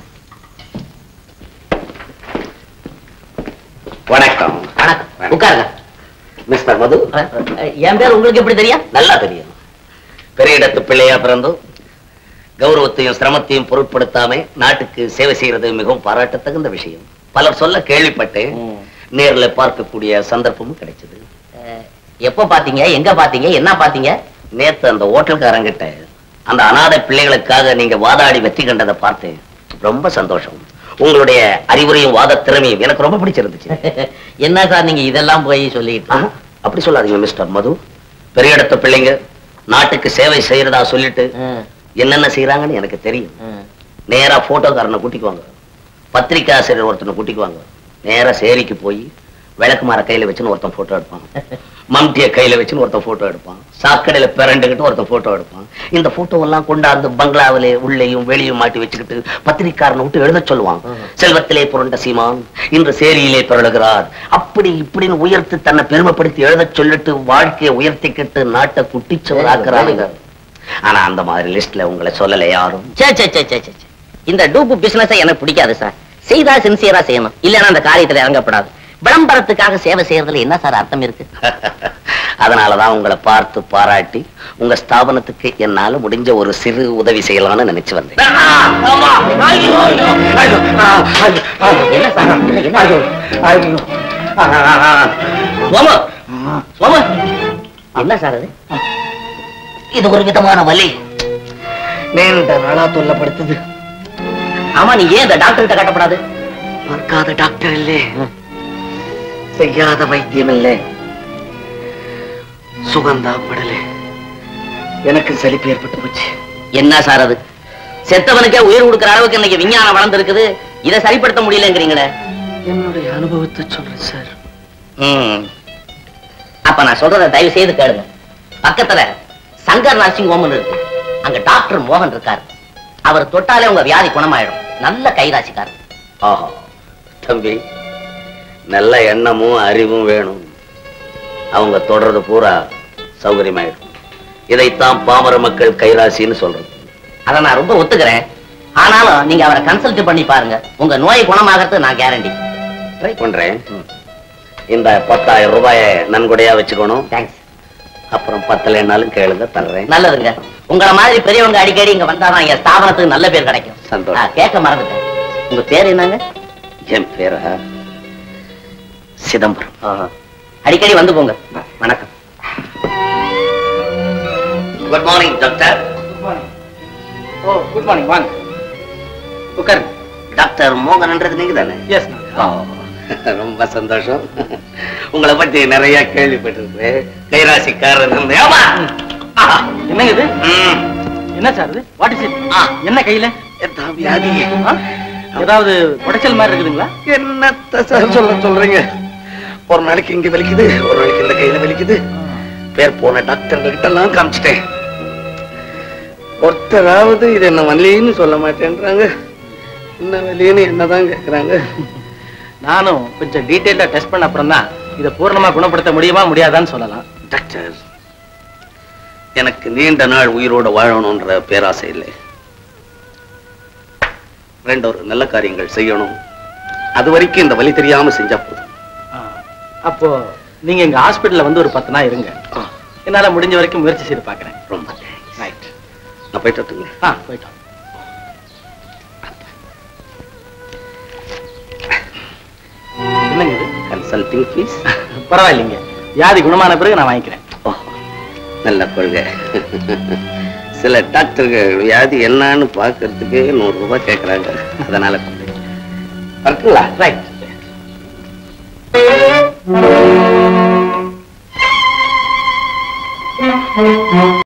Speaker 2: வணக்கம்
Speaker 1: வணக்கம் உட்காருங்க
Speaker 2: மிஸ்டர் மது
Speaker 1: என் பேர் உங்களுக்கு எப்படி தெரியும்
Speaker 2: நல்லா தெரியும் பெரிய இடத்து பிள்ளையா பிறந்தும் கௌரவத்தையும் சிரமத்தையும் பொருட்படுத்தாம நாட்டுக்கு சேவை செய்யறது மிகவும் பாராட்டத்தகுந்த விஷயம் பலர் சொல்ல கேள்விப்பட்டேன்
Speaker 1: ம்.
Speaker 2: நேர்ல பார்க்கக்கூடிய சந்தர்ப்பமும் கிடைச்சது
Speaker 1: அஹ், எப்போ பாத்தீங்க எங்க பாத்தீங்க என்ன பாத்தீங்க
Speaker 2: நேத்து அந்த ஹோட்டல்காரங்கிட்ட அந்த அனாதை பிள்ளைகளுக்காக நீங்க வாதாடி வெற்றி கண்டதை பார்த்தேன் ரொம்ப சந்தோஷம் உங்களுடைய அறிவுரையும் வாத திறமையும் எனக்கு ரொம்ப பிடிச்சிருந்துச்சு
Speaker 1: என்ன சார் நீங்க இதெல்லாம் போய் சொல்லிட்டு
Speaker 2: ஆ, அப்படி சொல்லாதீங்க மிஸ்டர் மது பெரிய இடத்து பிள்ளைங்க நாட்டுக்கு சேவை செய்யறதா சொல்லிட்டு
Speaker 1: ம்,
Speaker 2: என்னென்ன செய்யறாங்கன்னு எனக்கு தெரியும்
Speaker 1: ம்.
Speaker 2: நேரா போட்டோக்காரனை கூட்டிக்குவாங்க பத்திரிக்கை ஆசிரியர் ஒருத்தனை கூட்டிக்குவாங்க நேரா சேரிக்கு போய் விளக்குமார கையில வச்சுன்னு ஒருத்தன் போட்டோ எடுப்பான் மம்டிய கையில வச்சுன்னு ஒருத்தன் போட்டோ எடுப்பான் சாக்கடையில பிறண்டுகிட்டு ஒருத்தன் போட்டோ எடுப்பான் இந்த போட்டோ எல்லாம் கொண்டாந்து பங்களாவிலே உள்ளேயும் வெளியும் மாட்டி வச்சுக்கிட்டு பத்திரிக்காரனை விட்டு எழுத சொல்லுவான் செல்வத்திலே புரண்ட சீமான் இன்று சேரியிலே பிறழுகிறார் அப்படி இப்படின்னு உயர்த்தி தன்னை பெருமைப்படுத்தி எழுதச் சொல்லிட்டு வாழ்க்கையை உயர்த்திக்கிட்டு நாட்டை குட்டிச்சவர் ஆக்குறானுங்க ஆனா அந்த மாதிரி லிஸ்ட்ல உங்களை சொல்லல யாரும்
Speaker 1: சே சே சே சே சே சே. இந்த டூப்பு பிசினஸ் எனக்கு பிடிக்காது சார் செய்தா சின்சியரா செய்யணும் இல்லைன்னா அந்த காரியத்துல இறங்கப்படாது விளம்பரத்துக்காக சேவை செய்யறதுல என்ன சார் அர்த்தம் இருக்கு
Speaker 2: அதனாலதான் உங்களை பார்த்து பாராட்டி உங்க ஸ்தாபனத்துக்கு என்னால முடிஞ்ச ஒரு சிறு உதவி செய்யலாம்னு நினைச்சு வந்தேன்
Speaker 1: என்ன சார் என்ன?
Speaker 2: சோமு, சோமு,
Speaker 1: என்ன சார் அது
Speaker 2: இது ஒரு விதமான வலி நீண்ட நாளா தொல்லப்படுத்துது
Speaker 1: ஆமா நீ ஏன் இந்த டாக்டர் கிட்ட கட்டப்படாது
Speaker 2: பார்க்காத டாக்டர் இல்லே செய்யாத வைத்தியம் இல்லே சுகந்தாப்படலே எனக்கு சலிப்பு ஏற்பட்டு போச்சு
Speaker 1: என்ன சார் அது செத்தவனுக்கே உயிர் கொடுக்கிற அளவுக்கு இன்னைக்கு விஞ்ஞானம் வளர்ந்துருக்குது இதை சரிப்படுத்த முடியலங்கிறீங்களே
Speaker 2: என்னுடைய அனுபவத்தை சொல்றேன் சார்
Speaker 1: ம். அப்ப நான் சொல்றத தயவு செய்து கேளுங்க பக்கத்துல சங்கர் நர்சிங் ஹோம்னு இருக்கு அங்க டாக்டர் மோகன் இருக்காரு அவர் தொட்டாலே உங்க வியாதி குணமாயிடும் நல்ல கைராசிக்காரர்
Speaker 2: ஆஹா தம்பி நல்ல எண்ணமும் அறிவும் வேணும் அவங்க தொடர்றது பூரா சௌகரியமாயிடும் இதைத்தான் பாமர மக்கள் கைராசின்னு சொல்றது
Speaker 1: அதை நான் ரொம்ப ஒத்துக்கிறேன் ஆனாலும் நீங்க அவரை கன்சல்ட் பண்ணி பாருங்க உங்க நோய் குணமாகறது நான் கேரண்டி
Speaker 2: ட்ரை பண்றேன் இந்த பத்தாயிரம் ரூபாயை நன்கொடையா வச்சுக்கணும்
Speaker 1: தேங்க்ஸ்
Speaker 2: அப்புறம் பத்தலைன்னாலும் கேளுங்க தர்றேன்
Speaker 1: நல்லதுங்க உங்கள மாதிரி பெரியவங்க அடிக்கடி இங்க வந்தாதான் என் ஸ்தாபனத்துக்கு நல்ல பேர் கிடைக்கும்
Speaker 2: சந்தோஷம்.
Speaker 1: ஆ, கேட்க மறந்துட்டேன் உங்க பேர் என்னங்க
Speaker 2: என் பேரா சிதம்பரம்
Speaker 1: ஆஹா. அடிக்கடி வந்து போங்க வணக்கம்
Speaker 2: good morning doctor
Speaker 5: oh good morning வாங்க உட்காருங்க
Speaker 2: டாக்டர் மோகன்ன்றது நீங்க தானே
Speaker 5: எஸ்
Speaker 2: ரொம்ப சந்தோஷம் உங்களை பத்தி நிறைய கேள்விப்பட்டிருக்கிறேன் கைராசிக்காரன் ஆமா ஆஹா.
Speaker 5: என்னங்க இது
Speaker 2: ம்.
Speaker 5: என்ன சார் இது வாட் இஸ் இட்
Speaker 2: ஆ.
Speaker 5: என்ன கையில
Speaker 2: எத்தா வியாதி
Speaker 5: ஆ? ஏதாவது உடைச்சல் மாதிரி இருக்குதுங்களா
Speaker 2: என்னத்த சார் சொல்ல சொல்றீங்க ஒரு நாளைக்கு இங்க வலிக்குது ஒரு நாளைக்கு இந்த கையில வலிக்குது பேர் போன டாக்டர் கிட்ட எல்லாம் காமிச்சிட்டேன் ஒருத்தராவது இது என்ன வலின்னு சொல்ல மாட்டேன்றாங்க என்ன வலின்னு என்னதான் கேக்குறாங்க
Speaker 5: நானும் கொஞ்சம் டீடைலா டெஸ்ட் பண்ண அப்புறம் தான் இதை பூர்ணமா குணப்படுத்த முடியுமா முடியாதான்னு சொல்லலாம்
Speaker 2: டாக்டர் எனக்கு நீண்ட நாள் உயிரோட வாழணும்ன்ற பேராசை இல்லை ரெண்டு ஒரு நல்ல காரியங்கள் செய்யணும் அது வரைக்கும் இந்த வலி தெரியாம செஞ்சா போதும்
Speaker 5: ஆ. அப்போ நீங்க எங்க ஹாஸ்பிடல்ல வந்து ஒரு பத்து நாள் இருங்க என்னால முடிஞ்ச வரைக்கும் முயற்சி செய்து பார்க்கறேன்
Speaker 2: ரொம்ப thanks.
Speaker 5: ரைட்
Speaker 2: நான் போயிட்டு வரட்டுங்களா?
Speaker 5: ஆ போயிட்டோம் என்னங்க இது
Speaker 2: கன்சல்டிங் ஃபீஸ்
Speaker 5: பரவாயில்லைங்க வியாதி குணமான பிறகு நான் வாங்கிக்கிறேன்
Speaker 2: நல்ல கொள்கை சில டாக்டர்கள் வியாதி என்னன்னு பார்க்கறதுக்கு நூறு ரூபாய் கேட்கறாங்க அதனால இருக்குங்களா
Speaker 5: ரைட்